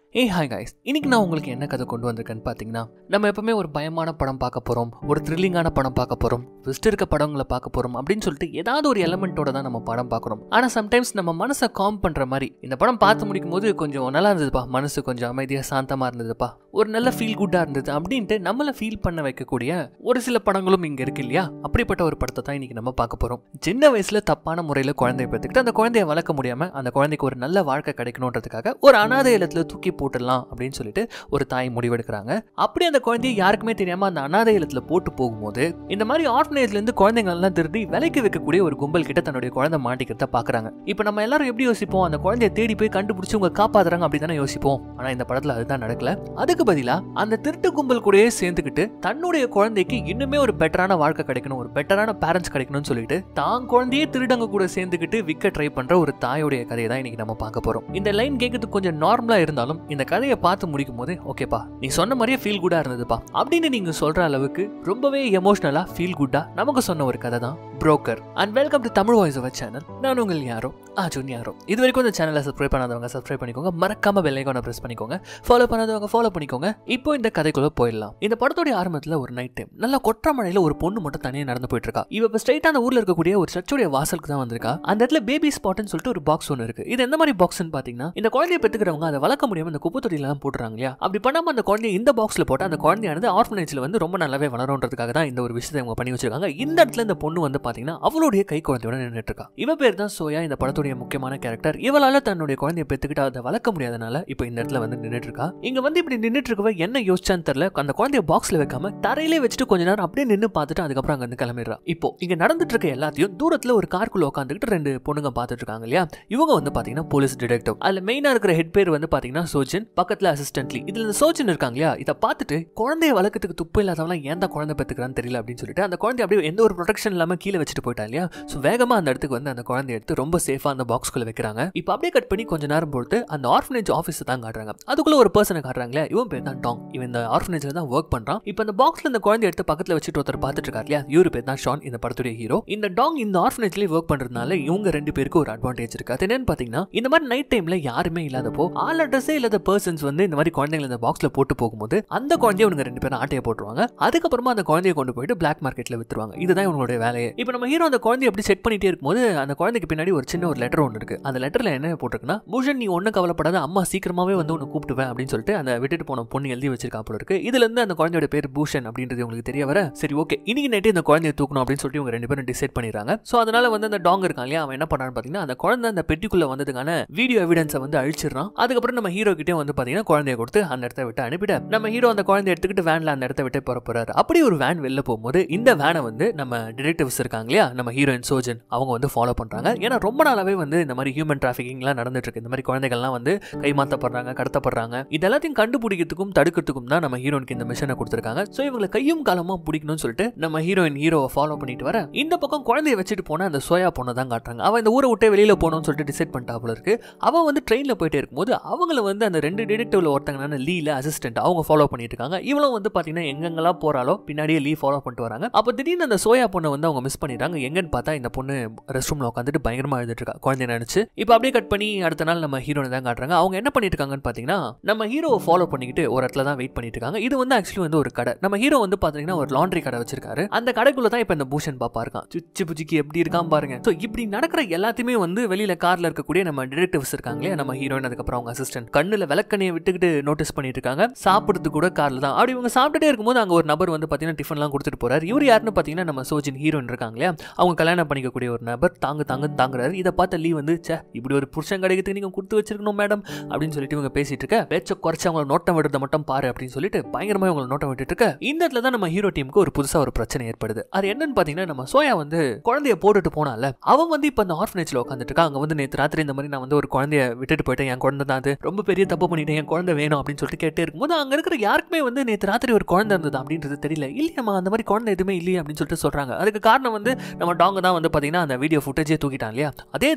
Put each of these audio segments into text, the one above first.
ஏ hi guys இன்னைக்கு நான் உங்களுக்கு என்ன கதை கொண்டு வந்திருக்கேன்னு பார்த்தீங்கன்னா நம்ம எப்பவுமே ஒரு பயமான படம் பார்க்க போகிறோம் ஒரு த்ரில்லிங்கான படம் பார்க்க போகிறோம் ட்விஸ்ட் இருக்க படங்களை பார்க்க போகிறோம் அப்படின்னு சொல்லிட்டு ஏதாவது ஒரு எலமெண்ட்டோட தான் நம்ம படம் பார்க்குறோம் ஆனால் சம்டைம்ஸ் நம்ம மனசை காம் பண்ணுற மாதிரி இந்த படம் பார்த்து முடிக்கும் போது கொஞ்சம் நல்லா இருந்ததுப்பா மனசு கொஞ்சம் அமைதியாக சாந்தமாக இருந்ததுப்பா ஒரு நல்ல ஃபீல் குட்டாக இருந்தது அப்படின்ட்டு நம்மளை ஃபீல் பண்ண வைக்கக்கூடிய ஒரு சில படங்களும் இங்கே இருக்கு இல்லையா அப்படிப்பட்ட ஒரு படத்தை தான் இன்னைக்கு நம்ம பார்க்க போகிறோம் சின்ன வயசில் தப்பான முறையில் குழந்தைய பெற்றுக்கிட்டு அந்த குழந்தைய வளர்க்க முடியாமல் அந்த குழந்தைக்கு ஒரு நல்ல வாழ்க்கை கிடைக்கணுன்றதுக்காக ஒரு அனாதை இல்லத்தில் தூக்கி போட்டுடலாம் அப்படின்னு சொல்லிட்டு ஒரு தாய் முடிவெடுக்கிறாங்க அப்படி அந்த குழந்தைய யாருக்குமே தெரியாம அந்த அனாதை இல்லத்துல போட்டு போகும்போது இந்த மாதிரி ஆர்ஃபனேஜ்ல இருந்து குழந்தைங்க எல்லாம் திருடி விலைக்கு வைக்கக்கூடிய ஒரு கும்பல் கிட்ட தன்னுடைய குழந்தை மாட்டிக்கிறத பாக்குறாங்க இப்போ நம்ம எல்லாரும் எப்படி யோசிப்போம் அந்த குழந்தைய தேடி போய் கண்டுபிடிச்சு உங்க காப்பாத்துறாங்க அப்படி தானே யோசிப்போம் ஆனா இந்த படத்துல அதுதான் நடக்கல அதுக்கு பதிலா அந்த திருட்டு கும்பல் கூடயே சேர்ந்துக்கிட்டு தன்னுடைய குழந்தைக்கு இன்னுமே ஒரு பெட்டரான வாழ்க்கை கிடைக்கணும் ஒரு பெட்டரான பேரண்ட்ஸ் கிடைக்கணும்னு சொல்லிட்டு தான் குழந்தையே திருடங்க கூட சேர்ந்துக்கிட்டு விற்க ட்ரை பண்ற ஒரு தாயோடைய கதையை தான் இன்னைக்கு நம்ம பார்க்க போறோம் இந்த லைன் கேட்கறதுக்கு கொஞ்சம் நார்மலா இருந்தாலும் இந்த கதையை பார்த்து முடிக்கும் போது ஓகேப்பா நீ சொன்ன மாதிரியே ஃபீல் குட்டா இருந்ததுப்பா அப்படின்னு நீங்க சொல்ற அளவுக்கு ரொம்பவே எமோஷனலா ஃபீல் குட்டா நமக்கு சொன்ன ஒரு கதை தான் broker and welcome to Tamil voice over channel நான் உங்கள் யாரோ அர்ஜுன் யாரோ இது வரைக்கும் இந்த சேனலை சப்ஸ்கிரைப் பண்ணாதவங்க சப்ஸ்கிரைப் பண்ணிக்கோங்க மறக்காம பெல் ஐக்கானை பிரஸ் பண்ணிக்கோங்க ஃபாலோ பண்ணாதவங்க ஃபாலோ பண்ணிக்கோங்க இப்போ இந்த கதைக்குள்ள போயிடலாம் இந்த படத்தோட ஆரம்பத்துல ஒரு நைட் டைம் நல்லா கொற்ற மழையில ஒரு பொண்ணு மட்டும் தனியாக நடந்து போயிட்டு இருக்கா இவ இப்போ ஸ்ட்ரைட்டா அந்த ஊர்ல இருக்கக்கூடிய ஒரு சர்ச்சுடைய வாசலுக்கு தான் வந்திருக்கா அந்த இடத்துல பேபி ஸ்பாட்னு சொல்லிட்டு ஒரு பாக்ஸ் ஒன்று இருக்கு இது எந்த மாதிரி பாக்ஸ்னு பாத்தீங்கன்னா இந்த குழந்தைய பெற்றுக்கிறவங்க அதை வளர்க்க முடியாம இந்த குப்பை தொட்டில தான் போட்டுறாங்க இல்லையா அப்படி பண்ணாம அந்த குழந்தைய இந்த பாக்ஸ்ல போட்டு அந்த குழந்தையானது ஆர்ஃபனேஜ்ல வந்து ரொம்ப நல்லாவே வளரும்ன்றதுக்காக தான் இந்த ஒரு விஷயத்தை இவங்க பண்ணி வச்சிருக்காங்க இந்த இடத்துல இந்த பொண்ணு வந்து பாத்தீங்கன்னா அவளுடைய கை குழந்தையோட நின்றுட்டு இருக்கா இவ பேர் தான் சோயா இந்த படத்துடைய முக்கியமான கேரக்டர் இவளால தன்னுடைய குழந்தைய பெத்துக்கிட்டு அதை வளர்க்க முடியாதனால இப்போ இந்த இடத்துல வந்து நின்றுட்டு இருக்கா இங்க வந்து இப்படி நின்றுட்டு இருக்கவ என்ன யோசிச்சான்னு தெரியல அந்த குழந்தைய பாக்ஸ்ல வைக்காம தரையிலே வச்சுட்டு கொஞ்ச நேரம் அப்படியே நின்று பார்த்துட்டு அதுக்கப்புறம் அங்க இருந்து கிளம்பிடுறா இப்போ இங்க நடந்துட்டு இருக்க எல்லாத்தையும் தூரத்துல ஒரு கார்க்குள்ள உட்காந்துக்கிட்டு ரெண்டு பொண்ணுங்க பார்த்துட்டு இருக்காங்க இல்லையா இவங்க வந்து பாத்தீங்கன்னா போலீஸ் டிடெக்டிவ் அதுல மெயினா இருக்கிற ஹெட் பேர் வந்து பாத்தீங்கன்னா சோஜன் பக்கத்துல அசிஸ்டன்ட்லி இதுல இந்த சோஜன் இருக்காங்க இல்லையா இதை பார்த்துட்டு குழந்தைய வளர்க்கறதுக்கு துப்பு இல்லாதவங்க ஏன் தான் குழந்தை பெத்துக்கிறான்னு தெரியல அப்படின்னு சொல்லிட்டு அந்த குழந்தை அப்படியே எந்த ஒரு ப்ரொடெக்ஷன் இல்லாம கீழே வச்சுட்டு போயிட்டா இல்லையா ஸோ வேகமா அந்த இடத்துக்கு வந்து அந்த குழந்தைய எடுத்து ரொம்ப சேஃபா அந்த பாக்ஸ்குள்ள வைக்கிறாங்க இப்போ அப்படியே கட் பண்ணி கொஞ்ச நேரம் பொறுத்து அந்த ஆர்ஃபனேஜ் ஆஃபீஸ் தான் காட்டுறாங்க அதுக்குள்ள ஒரு பர்சனை காட்டுறாங்களே இவன் பேர் தான் டாங் இவன் இந்த ஆர்ஃபனேஜ்ல தான் ஒர்க் பண்றான் இப்போ அந்த பாக்ஸ்ல இந்த குழந்தைய எடுத்து பக்கத்துல வச்சுட்டு ஒருத்தர் பார்த்துட்டு இருக்காரு இல்லையா இவரு பேர் தான் ஷான் இந்த படத்துடைய ஹீரோ இந்த டாங் இந்த ஆர்ஃபனேஜ்லயே ஒர்க் பண்றதுனால இவங்க ரெண்டு பேருக்கு ஒரு அட்வான்டேஜ் இருக்கு அது என்னன்னு பாத்தீங்கன்னா இந்த மாதிரி நைட் டைம்ல யாருமே இல்லாதப்போ ஆல் அட்ரஸே இல்லாத பர்சன்ஸ் வந்து இந்த மாதிரி குழந்தைங்களை இந்த பாக்ஸ்ல போட்டு போகும்போது அந்த குழந்தைய இவங்க ரெண்டு பேரும் ஆட்டையை போட்டுருவாங்க அதுக்கப்புறமா அந்த குழந்தைய கொண்டு போயிட்டு பிளாக் மார்க்கெட்ல வித்துருவாங்க இதுதான் இவங்களுடைய வேலையே இப்போ நம்ம ஹீரோ அந்த குழந்தைய எப்படி செக் பண்ணிட்டே இருக்கும்போது அந்த குழந்தைக்கு பின்னாடி ஒரு சின்ன ஒரு லெட்டர் ஒன்று இருக்கு அந்த லெட்டர்ல என்ன போட்டிருக்குன்னா பூஷன் நீ ஒன்றும் கவலைப்படாத அம்மா சீக்கிரமாவே வந்து உன்னை கூப்பிட்டுவேன் அப்படின்னு சொல்லிட்டு அந்த விட்டுட்டு போன பொண்ணு எழுதி வச்சிருக்கா போல இருக்கு இதுல இருந்து அந்த குழந்தையோட பேர் பூஷன் அப்படின்றது உங்களுக்கு தெரிய வர சரி ஓகே இன்னைக்கு நைட்டு இந்த குழந்தைய தூக்கணும் அப்படின்னு சொல்லிட்டு இவங்க ரெண்டு பேரும் டிசைட் பண்ணிடுறாங்க ஸோ அதனால வந்து அந்த டாங் இருக்கான் இல்லையா அவன் என்ன பண்ணான்னு பார்த்தீங்கன்னா அந்த குழந்தை அந்த பெட்டிக்குள்ள வந்ததுக்கான வீடியோ எவிடன்ஸை வந்து அழிச்சிடறான் அதுக்கப்புறம் நம்ம ஹீரோ கிட்டே வந்து பார்த்தீங்கன்னா குழந்தைய கொடுத்து அந்த இடத்த விட்டு அனுப்பிட நம்ம ஹீரோ அந்த குழந்தைய எடுத்துக்கிட்டு வேன்ல அந்த இடத்த விட்டு போற போறாரு அப்படி ஒரு வேன் வெளில போகும்போது இந்த வேனை வந்து நம்ம டிடெக்டிவ்ஸ் இருக்காங்க இல்லையா நம்ம ஹீரோயின் சோஜன் அவங்க வந்து ஃபாலோ பண்றாங்க ஏன்னா ரொம்ப நாளாவே வந்து இந்த மாதிரி ஹியூமன் டிராஃபிக்கிங்லாம் நடந்துட்டு இருக்கு இந்த மாதிரி குழந்தைகள்லாம் வந்து கைமாத்தப்படுறாங்க கடத்தப்படுறாங்க இது எல்லாத்தையும் கண்டுபிடிக்கிறதுக்கும் தடுக்கிறதுக்கும் தான் நம்ம ஹீரோனுக்கு இந்த மிஷனை கொடுத்துருக்காங்க ஸோ இவங்களை கையும் காலமா பிடிக்கணும்னு சொல்லிட்டு நம்ம ஹீரோயின் ஹீரோவை ஃபாலோ பண்ணிட்டு வர இந்த பக்கம் குழந்தைய வச்சுட்டு போன அந்த சோயா பொண்ணை தான் காட்டுறாங்க அவன் இந்த ஊரை விட்டே வெளியில போகணும்னு சொல்லிட்டு டிசைட் பண்ணிட்டா போல இருக்கு அவன் வந்து ட்ரெயினில் போயிட்டே இருக்கும்போது அவங்கள வந்து அந்த ரெண்டு டிடெக்டிவ்ல ஒருத்தங்க லீல அசிஸ்டன்ட் அவங்க ஃபாலோ பண்ணிட்டு இருக்காங்க இவளும் வந்து பார்த்தீங்கன்னா எங்கெங்கெல்லாம் போறாலோ பின்னாடியே லீ ஃபாலோ பண்ணிட்டு வராங்க அப்போ திடீர்னு அந்த சோயா பொண்ணை வந்து அவங்க மிஸ் பண்ணிடுறாங்க எங்கன்னு பார்த்தா இந்த பொண்ணு ரெஸ்ட் ரூம்ல உட்காந்துட்டு பயங்கரமா எழுதிட்டு இருக்கா குழந்தைய நினைச்சு இப்போ அப்படியே கட் பண்ணி அடுத்த நாள் நம்ம ஹீரோனை தான் காட்டுறாங்க அவங்க என்ன பண்ணிட்டு இருக்காங்கன்னு பார்த்தீங்கன்னா நம்ம ஹீரோவை ஃபாலோ பண்ணிக்கிட்டு ஒரு இடத்துல தான் வெயிட் பண்ணிட்டு இருக்காங்க இது வந்து ஆக்சுவலி வந்து ஒரு கடை நம்ம ஹீரோ வந்து பார்த்தீங்கன்னா ஒரு லாண்ட்ரி கடை வச்சிருக்காரு அந்த கடைக்குள்ள தான் இப்போ இந்த பூஷன் பாப்பா இருக்கான் சுச்சி புச்சிக்கு எப்படி இருக்கான் பாருங்க ஸோ இப்படி நடக்கிற எல்லாத்தையுமே வந்து வெளியில கார்ல இருக்கக்கூடிய நம்ம டிடெக்டிவ்ஸ் இருக்காங்களே நம்ம ஹீரோயின் அதுக்கப்புறம் அவங்க அசிஸ்டன்ட் கண்ணுல விளக்கணையை விட்டுக்கிட்டு நோட்டீஸ் பண்ணிட்டு இருக்காங்க சாப்பிடுறது கூட கார்ல தான் அப்படி இவங்க சாப்பிட்டுட்டே இருக்கும்போது அங்க ஒரு நபர் வந்து பார்த்தீங்கன்னா டிஃபன்லாம் கொடுத்துட்டு போறாரு இவர் யாருன்னு பார்த்தீங்கன்னா நம்ம சோஜின் ஹீரோயின் இருக்காங்க இல்லையா அவங்க கல்யாணம் பண்ணிக்கக்கூடிய ஒரு நபர் தாங்க தாங்க தாங்குறாரு இதை பார்த்த லீ வந்து சே இப்படி ஒரு புருஷன் கிடைக்கிறதுக்கு நீங்க கொடுத்து வச்சிருக்கணும் மேடம் அப்படின்னு சொல்லிட்டு இவங்க பேசிட்டு இருக்க பேச்ச குறைச்சு அவங்கள நோட்டம் விடுறத மட்டும் பாரு அப்படின்னு சொல்லிட்டு பயங்கரமா இவங்களை நோட்டம் விட்டுட்டு இருக்க இந்த இடத்துல தான் நம்ம ஹீரோ டீமுக்கு ஒரு புதுசா ஒரு பிரச்சனை ஏற்படுது அது என்னன்னு பாத்தீங்கன்னா நம்ம சோயா வந்து குழந்தைய போட்டுட்டு போனால அவன் வந்து இப்ப அந்த ஆர்ஃபனேஜ்ல உட்காந்துட்டு இருக்கா அங்க வந்து நேற்று ராத்திரி இந்த மாதிரி நான் வந்து ஒரு குழந்தைய விட்டுட்டு போயிட்டேன் என் குழந்தை தான் அது ரொம்ப பெரிய தப்பு பண்ணிட்டேன் என் குழந்தை வேணும் அப்படின்னு சொல்லிட்டு கேட்டே இருக்கும்போது அங்க இருக்கிற யாருக்குமே வந்து நேற்று ராத்திரி ஒரு குழந்தை இருந்தது அப்படின்றது தெரியல இல்லையம்மா அந்த மாதிரி குழந்தை எதுவுமே இல்லையே அப்படின்னு சொல்லிட்டு சொல்றாங்க அதுக்கு காரணம் வந்து நம்ம டாங்க தான் வந்து பாத்தீங்கன்னா அந்த வீடியோ ஃபுட்டேஜே தூக்கிட்டான் இல்லையா அதே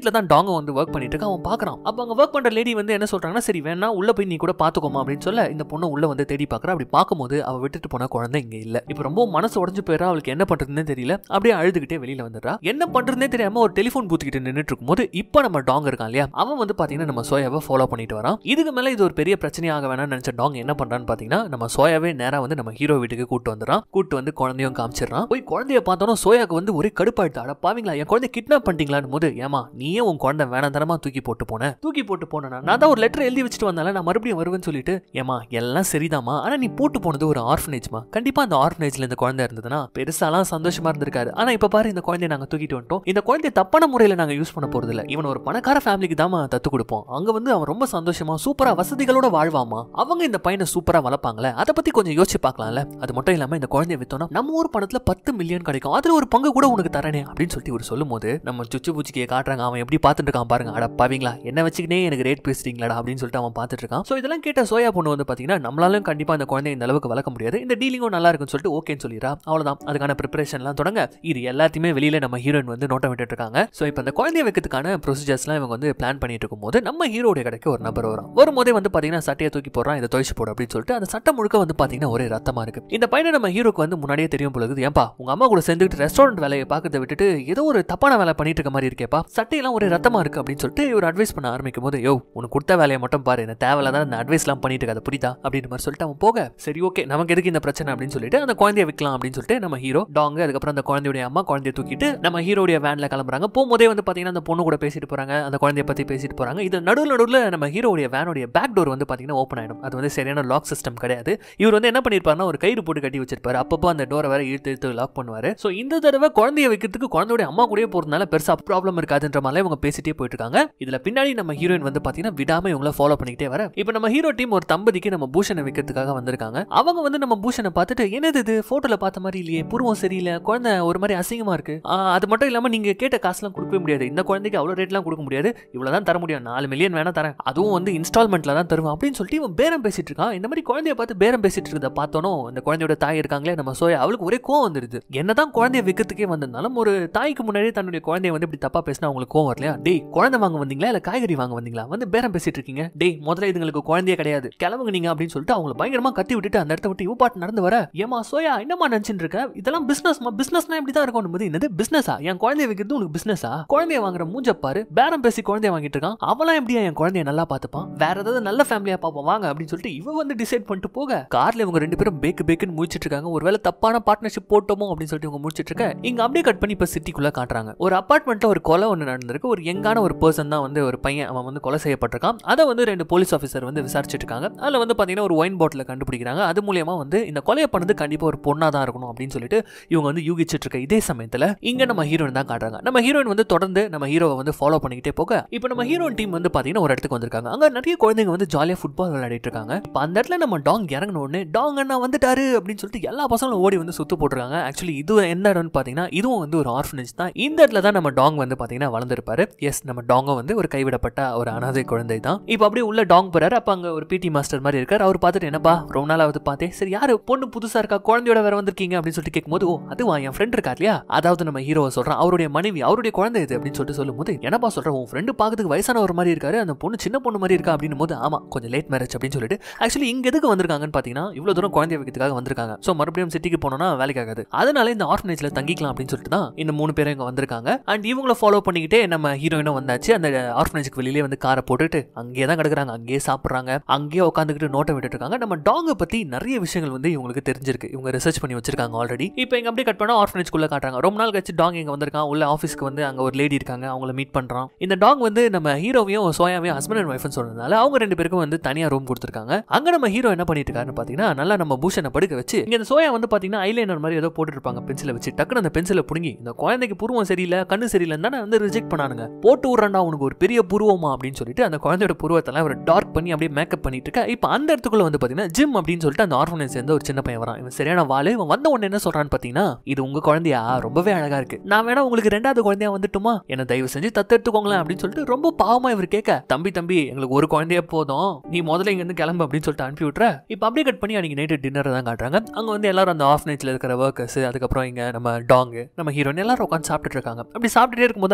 வீட்டில் தான் டாங்க வந்து ஒர்க் பண்ணிட்டு இருக்க அவன் பார்க்கறான் அப்போ அங்கே ஒர்க் பண்ற லேடி வந்து என்ன சொல்றாங்கன்னா சரி வேணா உள்ள போய் நீ கூட பாத்துக்கோமா அப்படின்னு சொல்ல இந்த பொண்ணு உள்ள வந்து தேடி பார்க்கறா அப்படி பார்க்கும்போது அவ விட்டுட்டு போன குழந்தை இங்க இல்ல இப்போ ரொம்ப மனசு உடஞ்சு போயிடா அவளுக்கு என்ன பண்றதுன்னே தெரியல அப்படியே அழுதுகிட்டே வெளியில வந்துடுறா என்ன பண்றதுனே தெரியாம ஒரு டெலிஃபோன் பூத்துக்கிட்டு நின்னுட்டு இருக்கும்போது இப்போ நம்ம டாங் இருக்கான் இல்லையா அவன் வந்து பாத்தீங்கன்னா நம்ம சோயாவை ஃபாலோ பண்ணிட்டு வரான் இதுக்கு மேல இது ஒரு பெரிய பிரச்சனையாக வேணாம்னு நினைச்ச டாங் என்ன பண்றான்னு பாத்தீங்கன்னா நம்ம சோயாவே நேரா வந்து நம்ம ஹீரோ வீட்டுக்கு கூட்டு வந்துடுறான் கூட்டு வந்து குழந்தையும் காமிச்சிடுறான் போய் குழந்தைய பார்த்தோன்னா சோயாக்கு வந்து ஒரே கடுப்பாயிட்டு அட பாவீங்களா என் குழந்தை கிட்னாப் பண்ணிட்டீங்களான்னு போது ஏமா நீயே உன் குழந்தை வேணாம் தரமா தூக்கி போட்டு போன தூக்கி போட்டு போனா நான் தான் ஒரு லெட்டர் எழுதி வச்சுட்டு வந்தால நான் மறுபடியும் வருவேன்னு சொல்லிட்டு ஏமா எல்லாம் சரிதாம்மா ஆனா நீ போட்டு போனது ஒரு ஆர்ஃபனேஜ்மா கண்டிப்பா அந்த ஆர்ஃபனேஜ்ல இந்த குழந்தை இருந்ததுன்னா பெருசாலாம் சந்தோஷமா இருந்திருக்காரு ஆனா இப்ப பாரு இந்த குழந்தைய நாங்க தூக்கிட்டு வந்துட்டோம் இந்த குழந்தைய தப்பான முறையில நாங்க யூஸ் பண்ண போறது இல்ல இவன் ஒரு பணக்கார ஃபேமிலிக்கு தான் தத்து கொடுப்போம் அங்க வந்து அவன் ரொம்ப சந்தோஷமா சூப்பரா வசதிகளோட வாழ்வாமா அவங்க இந்த பையனை சூப்பரா வளர்ப்பாங்களே அதை பத்தி கொஞ்சம் யோசிச்சு பார்க்கலாம்ல அது மட்டும் இல்லாம இந்த குழந்தைய வித்தோம்னா நம்ம ஊர் பணத்துல பத்து மில்லியன் கிடைக்கும் அதுல ஒரு பங்கு கூட உனக்கு தரனே அப்படின்னு சொல்லிட்டு இவர் சொல்லும் போது நம்ம சுச்சு பூச்சிக்கிய காட்டுறாங்க அவன் எப்படி பார்த்துட்டு இருக்கான் பாருங்க அட பாவீங்களா என்ன வச்சுக்கினே எனக்கு ரேட் பேசுறீங்களாடா அப்படின்னு சொல்லிட்டு அவன் பார்த்துட்டு இருக்கான் ஸோ இதெல்லாம் கேட்ட சோயா பொண்ணு வந்து பாத்தீங்கன்னா நம்மளாலும் கண்டிப்பா அந்த குழந்தைய இந்த அளவுக்கு வளர்க்க முடியாது இந்த டீலிங்கும் நல்லா இருக்குன்னு சொல்லிட்டு ஓகேன்னு சொல்லிடுறா அவ்வளவுதான் அதுக்கான ப்ரிப்பரேஷன்லாம் தொடங்க இது எல்லாத்தையுமே வெளியில நம்ம ஹீரோயின் வந்து நோட்டம் விட்டுட்டு இருக்காங்க ஸோ இப்போ அந்த குழந்தைய வைக்கிறதுக்கான ப்ரொசீஜர்ஸ்லாம் இவங்க வந்து பிளான் பண்ணிட்டு இருக்கும்போது நம்ம ஹீரோடைய கடைக்கு ஒரு நபர் வரும் வரும்போதே வந்து பாத்தீங்கன்னா சட்டையை தூக்கி போடுறான் இதை துவைச்சு போடு அப்படின்னு சொல்லிட்டு அந்த சட்டை முழுக்க வந்து பாத்தீங்கன்னா ஒரே ரத்தமா இருக்கு இந்த பையனை நம்ம ஹீரோக்கு வந்து முன்னாடியே தெரியும் பொழுது ஏன்பா உங்க அம்மா கூட சேர்ந்துட்டு ரெஸ்டாரண்ட் வேலையை பார்க்கறத விட்டுட்டு ஏதோ ஒரு தப்பான வேலை பண்ணிட்டு இருக்க மாதிரி இருக்கேப்பா சட்டையெல்லாம் ஒரே ரத்தமா இருக்கு அப்படின்னு சொல்லிட்டு இவர் அட்வைஸ் பண்ண ஆரம்பிக்கும் போது யோ உனக்கு கொடுத்த வேலையை மட்டும் பாரு இந்த தேவையில்லாத அந்த அட்வைஸ்லாம் பண்ணிட்டு இருக்காது புரியுதா அப்படின்னு மாதிரி சொல்லிட்டு அவன் போக சரி ஓகே நமக்கு எதுக்கு இந்த பிரச்சனை அப்படின்னு சொல்லிட்டு அந்த குழந்தைய விற்கலாம் அப்படின்னு சொல்லிட்டு நம்ம ஹீரோ டாங் அதுக்கப்புறம் அந்த குழந்தையுடைய அம்மா குழந்தைய தூக்கிட்டு நம்ம ஹீரோடைய வேன்ல கிளம்புறாங்க போகும்போதே வந்து பாத்தீங்கன்னா அந்த பொண்ணு கூட பேசிட்டு போறாங்க அந்த குழந்தைய பத்தி பேசிட்டு போறாங்க இது நடுவில் நடுவில் நம்ம ஹீரோடைய வேனுடைய பேக் டோர் வந்து பாத்தீங்கன்னா ஓப்பன் ஆயிடும் அது வந்து சரியான லாக் சிஸ்டம் கிடையாது இவர் வந்து என்ன பண்ணிருப்பாருன்னா ஒரு கயிறு போட்டு கட்டி வச்சிருப்பாரு அப்பப்போ அந்த டோரை வேற இழுத்து இழுத்து லாக் பண்ணுவாரு ஸோ இந்த தடவை குழந்தைய வைக்கிறதுக்கு குழந்தையோட அம்மா கூடயே போறதுனால பெருசா ப்ராப்ளம் இருக்காதுன்ற மாதிரி இவங்க பேசிட்டே போயிட்டு இருக்காங்க இதுல பின்னாடி நம்ம ஹீரோயின் வந்து பாத்தீங்கன்னா விடாம இவங்கள ஃபாலோ பண்ணிக்கிட்டே வர இப்போ நம்ம ஹீரோ டீம் ஒரு தம்பதிக்கு நம்ம பூஷனை வைக்கிறதுக்காக வந்திருக்காங்க அவங்க வந்து நம்ம பூஷனை பார்த்துட்டு என்னது இது போட்டோல பார்த்த மாதிரி இல்லையே புருவம் சரியில்லை குழந்தை ஒரு மாதிரி அசிங்கமா இருக்கு ஆ, அது மட்டும் இல்லாம நீங்க கேட்ட காசுலாம் கொடுக்கவே முடியாது இந்த குழந்தைக்கு அவ்வளவு ரேட்லாம் கொடுக்க முடியாது இவ்வளவுதான் தர முடியும் நாலு மில்லியன் வேணா தரேன் அதுவும் வந்து இன்ஸ்டால்மெண்ட்ல தான் தருவேன் அப்படின்னு சொல்லிட்டு இவன் பேரம் பேசிட்டு இருக்கான் இந்த மாதிரி குழந்தைய பார்த்து பேரம் பேசிட்டு இருக்கத பார்த்தோனும் இந்த குழந்தையோட தாய் இருக்காங்களே நம்ம சோயா அவளுக்கு ஒரே கோவம் வந்துருது என்னதான் குழந்தைய விற்கிறதுக்கே வந்திருந்தாலும் ஒரு தாய்க்கு முன்னாடியே தன்னுடைய குழந்தைய வந்து இப்படி தப்பா பேசினா அவங்களுக்கு கோவம் வரலையா டேய் குழந்தை வாங்க வந்தீங்களா இல்ல காய்கறி வாங்க வந்தீங்களா வந்து பேரம் பேசிட்டு இருக்கீங்க டேய் முதல்ல இதுங்களுக்கு குழந்தையே கிடையாது கிளம்புங்க நீங்க அப்படின்னு சொல்லிட்டு அவங்களை பயங்கரமா கத்தி விட்டுட்டு அந்த இடத்த விட்டு இவ பாட்டு நடந்து வர ஏமா சோயா என்னமா நினைச்சிட்டு இருக்க இதெல்லாம் பிசினஸ்மா பிசினஸ்னா இப்படி தான் இருக்கும் போது என்னது பிசினஸா என் குழந்தைய வைக்கிறது உனக்கு பிசினஸா குழந்தைய வாங்குற மூஞ்ச பாரு பேரம் பேசி குழந்தைய வாங்கிட்டு இருக்கான் அவளாம் எப்படியா என் குழந்தைய நல்லா பார்த்துப்பான் வேற ஏதாவது நல்ல ஃபேமிலியா பார்ப்போம் வாங்க அப்படின்னு சொல்லிட்டு இவ வந்து டிசைட் பண்ணிட்டு போக கார்ல இவங்க ரெண்டு பேரும் பேக்கு பேக்குன்னு முடிச்சிட்டு இருக்காங்க ஒருவேளை தப்பான பார்ட்னர்ஷிப் போட்டோமோ அப்படின்னு சொல்லிட்டு இவங்க முடிச்சிட்டு இருக்க இங்க அப்படியே கட் பண்ணி இப்ப சிட்டிக்குள்ள காட்டுறாங்க ஒரு அபார்ட்மெண்ட்ல ஒரு கொலை ஒன்று நடந்திருக்கு ஒரு யங்கான ஒரு பர்சன் தான் வந்து ஒரு பையன் அவன் வந்து கொலை செய்யப்பட்டிருக்கான் அதை வந்து ரெண்டு போலீஸ் ஆஃபீஸர் வந்து விசாரிச்சிட்டு இருக்காங்க அதுல வந்து பாத்தீங்கன்னா ஒரு ஒயின் பாட்டில் கண்டுபிடிக்கிறாங்க அது மூலியமா வந்து இந்த கொலையை பண்ணது கண்டிப்பா ஒரு பொண்ணா தான் இருக்கணும் அப்படின்னு சொல்லிட்டு இவங்க வந்து யூகிச்சிட்டு இருக்க இதே சமயத்துல இங்க நம்ம ஹீரோயின் தான் காட்டுறாங்க நம்ம ஹீரோயின் வந்து தொடர்ந்து நம்ம ஹீரோவை வந்து ஃபாலோ பண்ணிக்கிட்டே போக இப்போ நம்ம ஹீரோயின் டீம் வந்து பாத்தீங்கன்னா ஒரு இடத்துக்கு வந்திருக்காங்க அங்க நிறைய குழந்தைங்க வந்து ஜாலியா ஃபுட்பால் விளையாடிட்டு இருக்காங்க இப்போ அந்த இடத்துல நம்ம டாங் இறங்கின உடனே டாங் அண்ணா வந்துட்டாரு அப்படின்னு சொல்லிட்டு எல்லா பசங்களும் ஓடி வந்து சுத்து போட்டுருக்காங்க ஆக்சுவலி இது என்ன இடம்னு பாத்தீங்கன்னா இதுவும் வந்து ஒரு ஆர்ஃபனேஜ் தான் இந்த இடத்துல தான் நம்ம டாங் வந்து பாத்தீங்கன்னா வளர்ந்துருப்பாரு எஸ் நம்ம டாங்க வந்து ஒரு கைவிடப்பட்ட ஒரு அனாதை குழந்தை தான் இப்போ அப்படியே உள்ள டாங் போறாரு அப்ப அங்க ஒரு பிடி மாஸ்டர் மாதிரி இருக்காரு அவர் பார்த்துட்டு என்னப்பா ரொம்ப நாளாவது பார்த்தேன் சரி யாரு பொண்ணு புதுசா இருக்கா குழந்தையோட வேற வந்திருக்கீங்க அப்படின்னு சொல்லிட்டு கேட்கும்போது ஓ அதுவா என் ஃப்ரெண்ட் இருக்கா இல்லையா அதாவது நம்ம ஹீரோவை சொல்றான் அவருடைய மனைவி அவருடைய குழந்தை இது அப்படின்னு சொல்லிட்டு சொல்லும்போது என்னப்பா சொல்றேன் உன் ஃப்ரெண்டு பார்க்கறதுக்கு வயசான ஒரு மாதிரி இருக்காரு அந்த பொண்ணு சின்ன பொண்ணு மாதிரி இருக்கா அப்படின்னும் போது ஆமா கொஞ்சம் லேட் மேரேஜ் அப்படின்னு சொல்லிட்டு ஆக்சுவலி இங்க எதுக்கு வந்திருக்காங்கன்னு பாத்தீங்கன்னா இவ்வளவு தூரம் குழந்தைய வைக்கிறதுக்காக வந்திருக்காங்க ஸோ மறுபடியும் சிட்டிக்கு போனோம்னா வேலைக்காகாது அதனால இந்த ஆர்ஃபனேஜ்ல தங்கிக்கலாம் அப்படின்னு சொல்லிட்டு தான் இந்த மூணு பேரும் இங்க வந்திருக்காங்க அண்ட் இவங்கள ஃபாலோ பண்ணிக்கிட்டே நம்ம ஹீரோயினும் வந்தாச்சு அந்த ஆர்ஃபனேஜ்க்கு வெளியிலே வந்து காரை போட்டுட்டு அங்கேயே தான் கிடக்குறாங்க அங்கேயே சாப்பிட்றாங்க அங்கேயே உட்காந்துக்கிட்டு நோட்டை விட்டுட்டு இருக்காங்க நம்ம டாங்கை பத்தி நிறைய விஷயங்கள் வந்து இவங்களுக்கு தெரிஞ்சிருக்கு இவங்க ரிசர்ச் பண்ணி வச்சிருக்காங்க ஆல்ரெடி இப்போ இங்க அப்படியே கட் பண்ணா ஆர்ஃபனேஜ்குள்ள காட்டுறாங்க ரொம்ப நாள் கழிச்சு டாங் இங்க வந்திருக்கான் உள்ள ஆஃபீஸ்க்கு வந்து அங்க ஒரு லேடி இருக்காங்க அவங்கள மீட் பண்றான் இந்த டாக் வந்து நம்ம ஹீரோவையும் சோயாவையும் ஹஸ்பண்ட் அண்ட் ஒய்ஃப்னு சொன்னதுனால அவங்க ரெண்டு பேருக்கும் வந்து தனியா ரூம் கொடுத்துருக்காங்க அங்க நம்ம ஹீரோ என்ன பண்ணிட்டு இருக்காருன்னு பாத்தீங்கன்னா நல்லா நம்ம பூஷனை படுக்க வச்சு இங்க இந்த சோயா வந்து பாத்தீங்கன்னா ஐலைனர் மாதிரி ஏதோ போட்டுட்டு இருப்பாங்க பென்சிலை வச்சு டக்குனு அந்த பென்சிலை புடுங்கி இந்த குழந்தைக்கு புருவம் சரியில்லை கண்ணு சரியில்லைன்னு தானே வந்து ரிஜெக்ட் பண்ணானுங்க போட்டு விட்றாண்டா உனக்கு ஒரு பெரிய புருவமா அப்படின்னு சொல்லிட்டு அந்த குழந்தையோட புருவத்தெல்லாம் ஒரு டார்க் பண்ணி அப்படியே மேக்கப் பண்ணிட்டு இருக்க இப்போ அந்த இடத்துக்குள்ள வந்து பாத்தீங்கன்னா ஜிம் அப்படின்னு சொல்லிட்டு அந்த ஆர்ஃபனேஜ் சேர்ந்த ஒரு சின்ன பையன் வரான் இவன் சரியான வாழு இவன் வந்த உடனே என்ன சொல்றான்னு பாத்தீங்கன்னா இது உங்க குழந்தையா ரொம்பவே அழகா இருக்கு நான் வேணா உங்களுக்கு ரெண்டாவது குழந்தையா வந்துட்டுமா என்ன தயவு செஞ்சு தத்தெடுத்துக்கோங்களேன் அப்படின்னு சொல்லிட்டு ரொம்ப பாவமா இவர் கேட்க தம்பி தம்பி எங்களுக்கு ஒரு குழந்தைய போதும் நீ முதல்ல இங்க இருந்து கிளம்பு அப்படின்னு சொல்லிட்டு அனுப்பி விட்ற இப்போ அப்படியே கட் பண்ணி அன்னைக்கு நைட்டு டின்னர் தான் காட்டுறாங்க அங்க வந்து எல்லாரும் அந்த ஆஃப்னேஜ்ல இருக்கிற ஒர்க்கர்ஸ் அதுக்கப்புறம் இங்க நம்ம டாங் நம்ம ஹீரோயின் எல்லாரும் உட்காந்து சாப்பிட்டுட்டு இருக்காங்க அப்படி சாப்பிட்டுட்டே இருக்கும்போது அந்த ஜிம்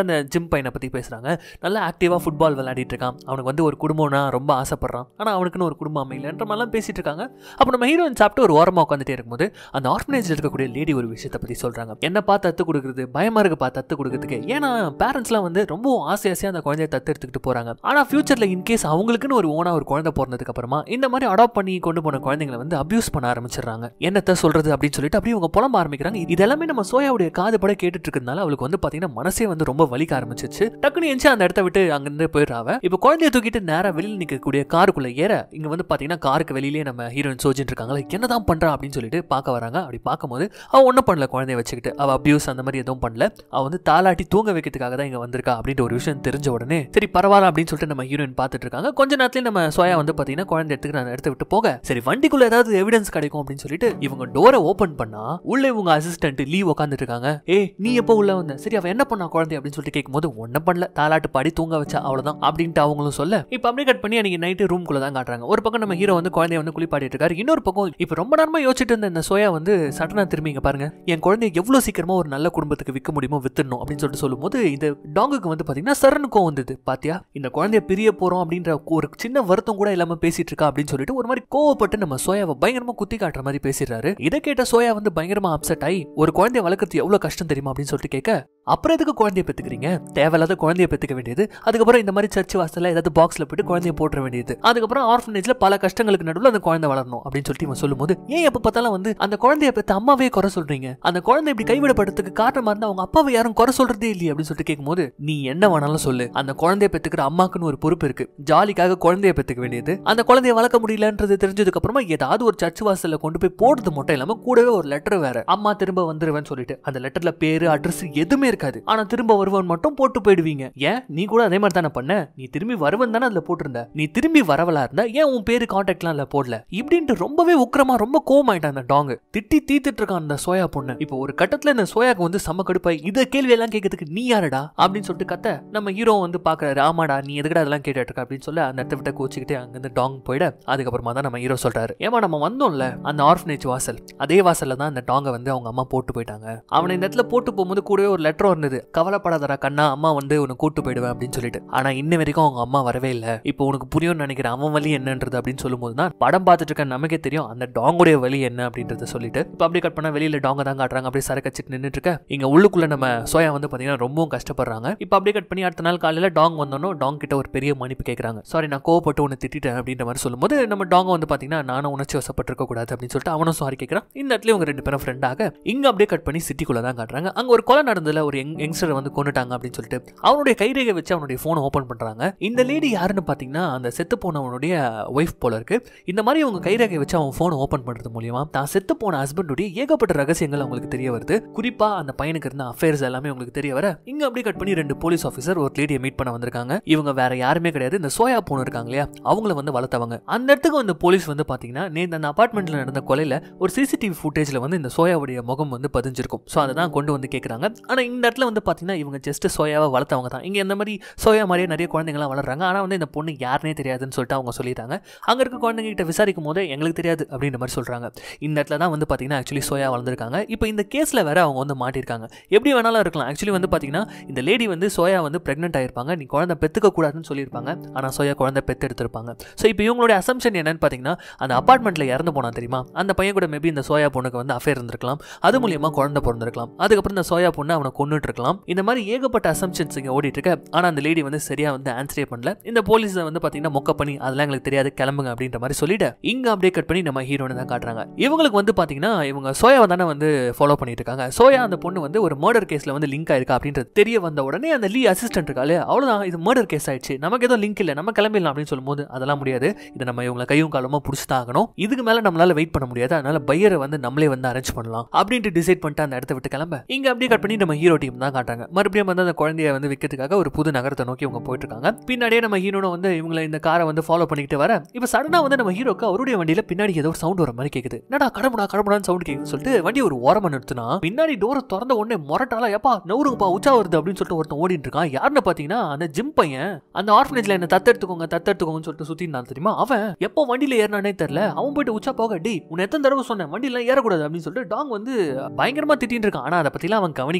ஜிம் பையனை பற்றி பேசுகிறாங்க நல்லா ஆக்டிவாக ஃபுட்பால் விளையாடிட்டு இருக்கான் அவனுக்கு வந்து ஒரு குடும்பம்னா ரொம்ப ஆசைப்படுறான் ஆனால் அவனுக்குன்னு ஒரு குடும்பம் அமையலன்ற மாதிரிலாம் பேசிட்டு இருக்காங்க அப்போ நம்ம ஹீரோயின் சாப்பிட்டு ஒரு ஓரமாக உட்காந்துட்டே இருக்கும்போது அந்த ஆர்ஃபனேஜில் இருக்கக்கூடிய லேடி ஒரு விஷயத்தை பற்றி சொல்கிறாங்க என்ன பார்த்து தத்து கொடுக்குறது பயமாக இருக்கு பார்த்து தத்து கொடுக்குறதுக்கு ஏன்னா பேரண்ட்ஸ்லாம் வந்து ரொம்ப ஆசை ஆசையாக அந்த குழந்தைய தத்து எடுத்துக்கிட்டு போகிறாங்க ஆனால் ஃபியூச்சரில் இன்கேஸ் அவங்களுக்குன்னு ஒரு ஓனா ஒரு குழந்தை பிறந்ததுக்கு அப்புறமா இந்த மாதிரி அடாப்ட் பண்ணி கொண்டு போன குழந்தைங்களை வந்து அபியூஸ் பண்ண ஆரம்பிச்சிடுறாங்க என்னத்த சொல்றது அப்படின்னு சொல்லிட்டு அப்படியே அவங்க புலம்ப ஆரம்பிக்கிறாங்க இதெல்லாமே நம்ம சோயாவுடைய காது பட கேட்டுட்டு இருக்கிறதுனால அவளுக்கு வந்து பார்த்தீங்கன்னா மனசே வந்து ரொம்ப வலிக்க ஆரம்பிச்சிச்சு டக்குனு எஞ்சி அந்த இடத்த விட்டு அங்கிருந்து போயிடுறாவ இப்போ குழந்தைய தூக்கிட்டு நேரா வெளியில் நிற்கக்கூடிய காருக்குள்ள ஏற இங்க வந்து பார்த்தீங்கன்னா காருக்கு வெளியிலே நம்ம ஹீரோயின் சோஜின் இருக்காங்களா என்னதான் பண்றா அப்படின்னு சொல்லிட்டு பார்க்க வராங்க அப்படி பார்க்கும்போது அவ ஒன்றும் பண்ணல குழந்தைய வச்சுக்கிட்டு அவ அபியூஸ் அந்த மாதிரி எதுவும் பண்ணல அவ வந்து தாலாட்டி தூங்க வைக்கிறதுக்காக தான் இங்க வந்திருக்கா அப்படின்ற ஒரு விஷயம் தெரிஞ்ச உடனே சரி பரவாயில்ல அப்படின்னு சொல்லிட்டு நம்ம ஹீரோயின் பார்த்துட்டு இருக்காங்க கொஞ்ச நேரத்துல நம்ம சோயா வந்து பார்த்தீங்கன்னா குழந்தை எடுத்துக்கிட்டு அந்த இடத்த விட்டு போக சரி வண்டிக்குள்ள ஏதாவது எவிடன்ஸ் கிடைக்கும் அப்படின்னு சொல்லிட்டு இவங்க டோரை ஓபன் பண்ணா உள்ள இவங்க அசிஸ்டன்ட் லீவ் உட்காந்துட்டு இருக்காங்க ஏய் நீ எப்போ உள்ள வந்த சரி அவ என்ன பண்ணா குழந்தை அப்படின்னு சொல்லிட்டு கேட்கும்போது ஒன்றும் பண்ணல தாலாட்டு பாடி தூங்க வச்சா அவ்வளவுதான் அப்படின்ட்டு அவங்களும் சொல்ல இப்போ அப்படியே கட் பண்ணி அன்னைக்கு நைட்டு ரூம்குள்ள தான் காட்டுறாங்க ஒரு பக்கம் நம்ம ஹீரோ வந்து குழந்தைய வந்து குளிப்பாடிட்டு இருக்காரு இன்னொரு பக்கம் இப்போ ரொம்ப நேரமா யோசிச்சுட்டு இருந்த இந்த சோயா வந்து சடனா திரும்பி இங்க பாருங்க என் குழந்தைய எவ்வளவு சீக்கிரமா ஒரு நல்ல குடும்பத்துக்கு விற்க முடியுமோ வித்துடணும் அப்படின்னு சொல்லிட்டு சொல்லும்போது இந்த டாங்குக்கு வந்து பாத்தீங்கன்னா சரணுக்கும் வந்தது பாத்தியா இந்த குழந்தைய பிரிய போறோம் அப்படின்ற ஒரு சின்ன வருத்தம் கூட இல்லாம பேசிட்டு இருக்கா அப்படின்னு சொல்லிட்டு ஒரு மாதிரி கோவப்பட்டு நம்ம சோயாவை பயங்கரமா குத்தி காட்டுற மாதிரி பேசிடுறாரு இதை கேட்ட சோயா வந்து பயங்கரமா அப்செட் ஆகி ஒரு குழந்தைய வளர்க்கறது எவ்வளவு கஷ்டம் தெரியுமா அப்படின்னு சொல்லிட்டு கேட்க அப்புறம் எதுக்கு குழந்தைய பெத்துக்கிறீங்க தேவையில்லாத குழந்தைய பெத்துக்க வேண்டியது அதுக்கப்புறம் இந்த மாதிரி சர்ச் வாசல்ல ஏதாவது பாக்ஸ்ல போட்டு குழந்தைய போட்டுற வேண்டியது அதுக்கப்புறம் ஆர்ஃபனேஜ்ல பல கஷ்டங்களுக்கு நடுவில் அந்த குழந்தை வளரணும் அப்படின்னு சொல்லிட்டு இவன் சொல்லும்போது ஏன் எப்ப பார்த்தாலும் வந்து அந்த குழந்தைய பெத்த அம்மாவே குறை சொல்றீங்க அந்த குழந்தை இப்படி கைவிடப்படுறதுக்கு காரணமா இருந்தா அவங்க அப்பாவை யாரும் குறை சொல்றதே இல்லையே அப்படின்னு சொல்லிட்டு கேட்கும்போது நீ என்ன வேணாலும் சொல்லு அந்த குழந்தைய பெத்துக்கிற அம்மாக்குன்னு ஒரு பொறுப்பு இருக்கு ஜாலிக்காக குழந்தைய பெத்துக்க வேண்டியது அந்த குழந்தைய வளர்க்க முடியலன்றது தெரிஞ்சதுக்கு அப்புறமா ஏதாவது ஒரு சர்ச் வாசல்ல கொண்டு போய் போடுறது மட்டும் இல்லாம கூடவே ஒரு லெட்டர் வேற அம்மா திரும்ப வந்துருவேன்னு சொல்லிட்டு அந்த லெட்டர்ல பேரு அட்ரஸ் எதுவுமே இருக்காது ஆனா திரும்ப வருவன் மட்டும் போட்டு போயிடுவீங்க ஏன் நீ கூட அதே மாதிரி தானே பண்ண நீ திரும்பி வருவன் தானே அதுல போட்டிருந்த நீ திரும்பி வரவலா இருந்தா ஏன் உன் பேரு கான்டாக்ட்லாம் இல்ல போடல இப்படின்ட்டு ரொம்பவே உக்கிரமா ரொம்ப கோவமாயிட்டான் அந்த டாங் திட்டி தீத்துட்டு இருக்கான் அந்த சோயா பொண்ணு இப்போ ஒரு கட்டத்துல இந்த சோயாக்கு வந்து செம்ம கடுப்பாய் இத கேள்வி எல்லாம் கேட்கறதுக்கு நீ யாரடா அப்படின்னு சொல்லிட்டு கத்த நம்ம ஹீரோ வந்து பாக்குறாரு ஆமாடா நீ எதுக்கடா அதெல்லாம் கேட்டுட்டு இருக்க அப்படின்னு சொல்லி அந்த இடத்த விட்டு கோச்சிக்கிட்டு அங்கிருந்து டாங் போயிட அதுக்கப்புறமா தான் நம்ம ஹீரோ சொல்றாரு ஏமா நம்ம வந்தோம்ல அந்த ஆர்ஃபனேஜ் வாசல் அதே வாசல்ல தான் அந்த டாங்கை வந்து அவங்க அம்மா போட்டு போயிட்டாங்க அவனை இந்த இடத்துல போட்டு போகும்போது கூடவே ஒரு லெட்டர் இருந்தது கவலைப்படாதடா கண்ணா அம்மா வந்து உன்னை கூட்டு போயிடுவேன் அப்படின்னு சொல்லிட்டு ஆனா இன்ன வரைக்கும் அவங்க அம்மா வரவே இல்லை இப்போ உனக்கு புரியும்னு நினைக்கிறேன் அவன் வழி என்னன்றது அப்படின்னு சொல்லும்போது தான் படம் பார்த்துட்டு இருக்க நமக்கே தெரியும் அந்த டாங்குடைய வழி என்ன அப்படின்றத சொல்லிட்டு இப்போ அப்படியே கட் பண்ணா வெளியில டாங்க தான் காட்டுறாங்க அப்படியே சரக்கு வச்சுட்டு நின்றுட்டு இருக்க இங்க உள்ளுக்குள்ள நம்ம சோயா வந்து பாத்தீங்கன்னா ரொம்பவும் கஷ்டப்படுறாங்க இப்போ அப்படியே கட் பண்ணி அடுத்த நாள் காலையில டாங் வந்தோன்னோ டாங் கிட்ட ஒரு பெரிய மன்னிப்பு கேட்கறாங்க சாரி நான் கோவப்பட்டு உன்னை திட்டிட்டேன் அப்படின்ற மாதிரி சொல்லும்போது நம்ம டாங்க வந்து பாத்தீங்கன்னா நானும் உணர்ச்சி வசப்பட்டிருக்க கூடாது அப்படின்னு சொல்லிட்டு அவனும் சாரி கேட்கறான் இந்த இடத்துல இவங்க ரெண்டு பேரும் ஃப்ரெண்டாக இங்க அப்படியே கட் பண்ணி சிட்டிக்குள்ள தான் காட்டுறாங்க அங்க ஒரு கொலை நடந்ததுல ஒரு யங் யங்ஸ்டர் வந்து கொண்டுட்டாங்க அப்படின்னு சொல்லிட்டு அவனுடைய கைரேகை வச்சு அவனுடைய ஃபோனை ஓப்பன் பண்றாங்க இந்த லேடி யாருன்னு பாத்தீங்கன்னா அந்த செத்து போனவனுடைய ஒய்ஃப் போல இருக்கு இந்த மாதிரி அவங்க கைரேகை வச்சு அவன் ஃபோனை ஓப்பன் பண்றது மூலியமா தான் செத்து போன ஹஸ்பண்டுடைய ஏகப்பட்ட ரகசியங்கள் அவங்களுக்கு தெரிய வருது குறிப்பா அந்த பையனுக்கு இருந்த அஃபேர்ஸ் எல்லாமே உங்களுக்கு தெரிய வர இங்க அப்படியே கட் பண்ணி ரெண்டு போலீஸ் ஆஃபீஸர் ஒரு லேடியை மீட் பண்ண வந்திருக்காங்க இவங்க வேற யாருமே கிடையாது இந்த சோயா பொண்ணு இருக்காங்க இல்லையா அவங்கள வந்து வளர்த்தவங்க அந்த இடத்துக்கு வந்த போலீஸ் வந்து பாத்தீங்கன்னா நேத்து அந்த அபார்ட்மெண்ட்ல நடந்த கொலையில ஒரு சிசிடிவி ஃபுட்டேஜ்ல வந்து இந்த சோயாவுடைய முகம் வந்து பதிஞ்சிருக்கும் ஸோ அதை தான் கொண்டு வந்து கேட்குறாங்க ஆனால் இந்த இடத்துல வந்து பார்த்தீங்கன்னா இவங்க ஜஸ்ட் சோயாவை வளர்த்தவங்க தான் இங்கே இந்த மாதிரி சோயா மாதிரியே நிறைய குழந்தைங்களாம் வளர்றாங்க ஆனால் வந்து இந்த பொண்ணு யாருனே தெரியாதுன்னு சொல்லிட்டு அவங்க சொல்லிட்டாங்க அங்கே இருக்க குழந்தைங்க கிட்ட விசாரிக்கும் போது எங்களுக்கு தெரியாது அப்படின்ற மாதிரி சொல்கிறாங்க இந்த இடத்துல தான் வந்து பார்த்தீங்கன்னா ஆக்சுவலி சோயா வளர்ந்துருக்காங்க இப்போ இந்த கேஸில் வேற அவங்க வந்து மாட்டிருக்காங்க எப்படி வேணாலும் இருக்கலாம் ஆக்சுவலி வந்து பார்த்தீங்கன்னா இந்த லேடி வந்து சோயா வந்து பிரெக்னென்ட் ஆயிருப்பாங்க நீ குழந்தை பெற்றுக்க கூடாதுன்னு சொல்லியிருப்பாங்க ஆனால் சோயா குழந்தை பெத்து எடுத்திருப்பாங்க ஸோ இப்போ இவங்களுடைய அசம்ஷன் என்னன்னு பார்த்தீங்கன்னா அந்த அபார்ட்மெண்ட்டில் இறந்து போனா தெரியுமா அந்த பையன் கூட மேபி இந்த சோயா பொண்ணுக்கு வந்து அஃபேர் இருந்திருக்கலாம் அது மூலியமா குழந்தை பிறந்திருக்கலாம் அதுக்கப்புறம் இந்த சோயா பொண்ணு அவனை கொண்டுட்டு இருக்கலாம் இந்த மாதிரி ஏகப்பட்ட அசம்ஷன்ஸ் இங்கே ஓடிட்டு இருக்க ஆனால் அந்த லேடி வந்து சரியா வந்து ஆன்சரே பண்ணல இந்த போலீஸ் வந்து பார்த்தீங்கன்னா மொக்க பண்ணி அதெல்லாம் எங்களுக்கு தெரியாது கிளம்புங்க அப்படின்ற மாதிரி சொல்லிட்டு இங்க அப்படியே கட் பண்ணி நம்ம ஹீரோனை தான் காட்டுறாங்க இவங்களுக்கு வந்து பார்த்தீங்கன்னா இவங்க சோயாவை தானே வந்து ஃபாலோ பண்ணிட்டு இருக்காங்க சோயா அந்த பொண்ணு வந்து ஒரு மர்டர் கேஸ்ல வந்து லிங்க் ஆயிருக்கா அப்படின்றது தெரிய வந்த உடனே அந்த லீ அசிஸ்டன்ட் இருக்காளே அவ்வளவுதான் இது மர்டர் கேஸ் ஆயிடுச்சு நமக்கு எதுவும் லிங்க் இல்லை நம்ம கிளம்பிடலாம் அப்படின்னு சொல்லும்போது அதெல்லாம் முடியாது இதை நம்ம இவங்களை கையும் காலமா புடிச்சுதான் ஆகணும் இதுக்கு மேல நம்மளால வெயிட் பண்ண முடியாது அதனால பையரை வந்து நம்மளே வந்து அரேஞ்ச் பண்ணலாம் அப்படின்ட்டு டிசைட் பண்ணிட்டு அந்த இடத்த விட்டு கிளம்ப இங்க அப்படியே கட் பண்ணி நம்ம ஹீரோ டீம் தான் காட்டுறாங்க மறுபடியும் வந்து அந்த குழந்தைய வந்து விற்கிறதுக்காக ஒரு புது நகரத்தை நோக்கி இவங்க போயிட்டு இருக்காங்க பின்னாடியே நம்ம ஹீரோனும் வந்து இவங்களை இந்த காரை வந்து ஃபாலோ பண்ணிக்கிட்டு வர இப்போ சடனா வந்து நம்ம ஹீரோக்கு அவருடைய வண்டியில பின்னாடி ஏதோ ஒரு சவுண்ட் வர மாதிரி கேக்குது என்னடா கடமுடா கடமுடான்னு சவுண்ட் கேக்குதுன்னு சொல்லிட்டு வண்டி ஒரு ஓரமா நிறுத்தினா பின்னாடி டோரை திறந்த உடனே முரட்டால எப்பா நவுருங்கப்பா உச்சா வருது அப்படின்னு சொல்லிட்டு ஒருத்தன் ஓடிட்டு இருக்கான் யாருன்னு பாத்தீங்கன்னா அந்த ஜிம் பையன் அந்த ஆர்ஃபனேஜ்ல என்ன தத்தெடுத்துக்கோங்க தத்தெடுத்துக்கோங்கன்னு சொல்லிட்டு சுத்தி இருந்தான் தெரியுமா அவன் எப்போ வண்டியில ஏறினானே தெரியல அவன் போயிட்டு உச்சா போக டி உன்னை எத்தனை தடவை சொன்னேன் வண்டியில ஏறக்கூடாது அப்படின்னு சொல்லிட்டு டாங் வந்து பயங்கரமா திட்டின்னு இருக்கான் ஆனா அதை பத்திலாம் அவன் கவனிக்கவே இல்லை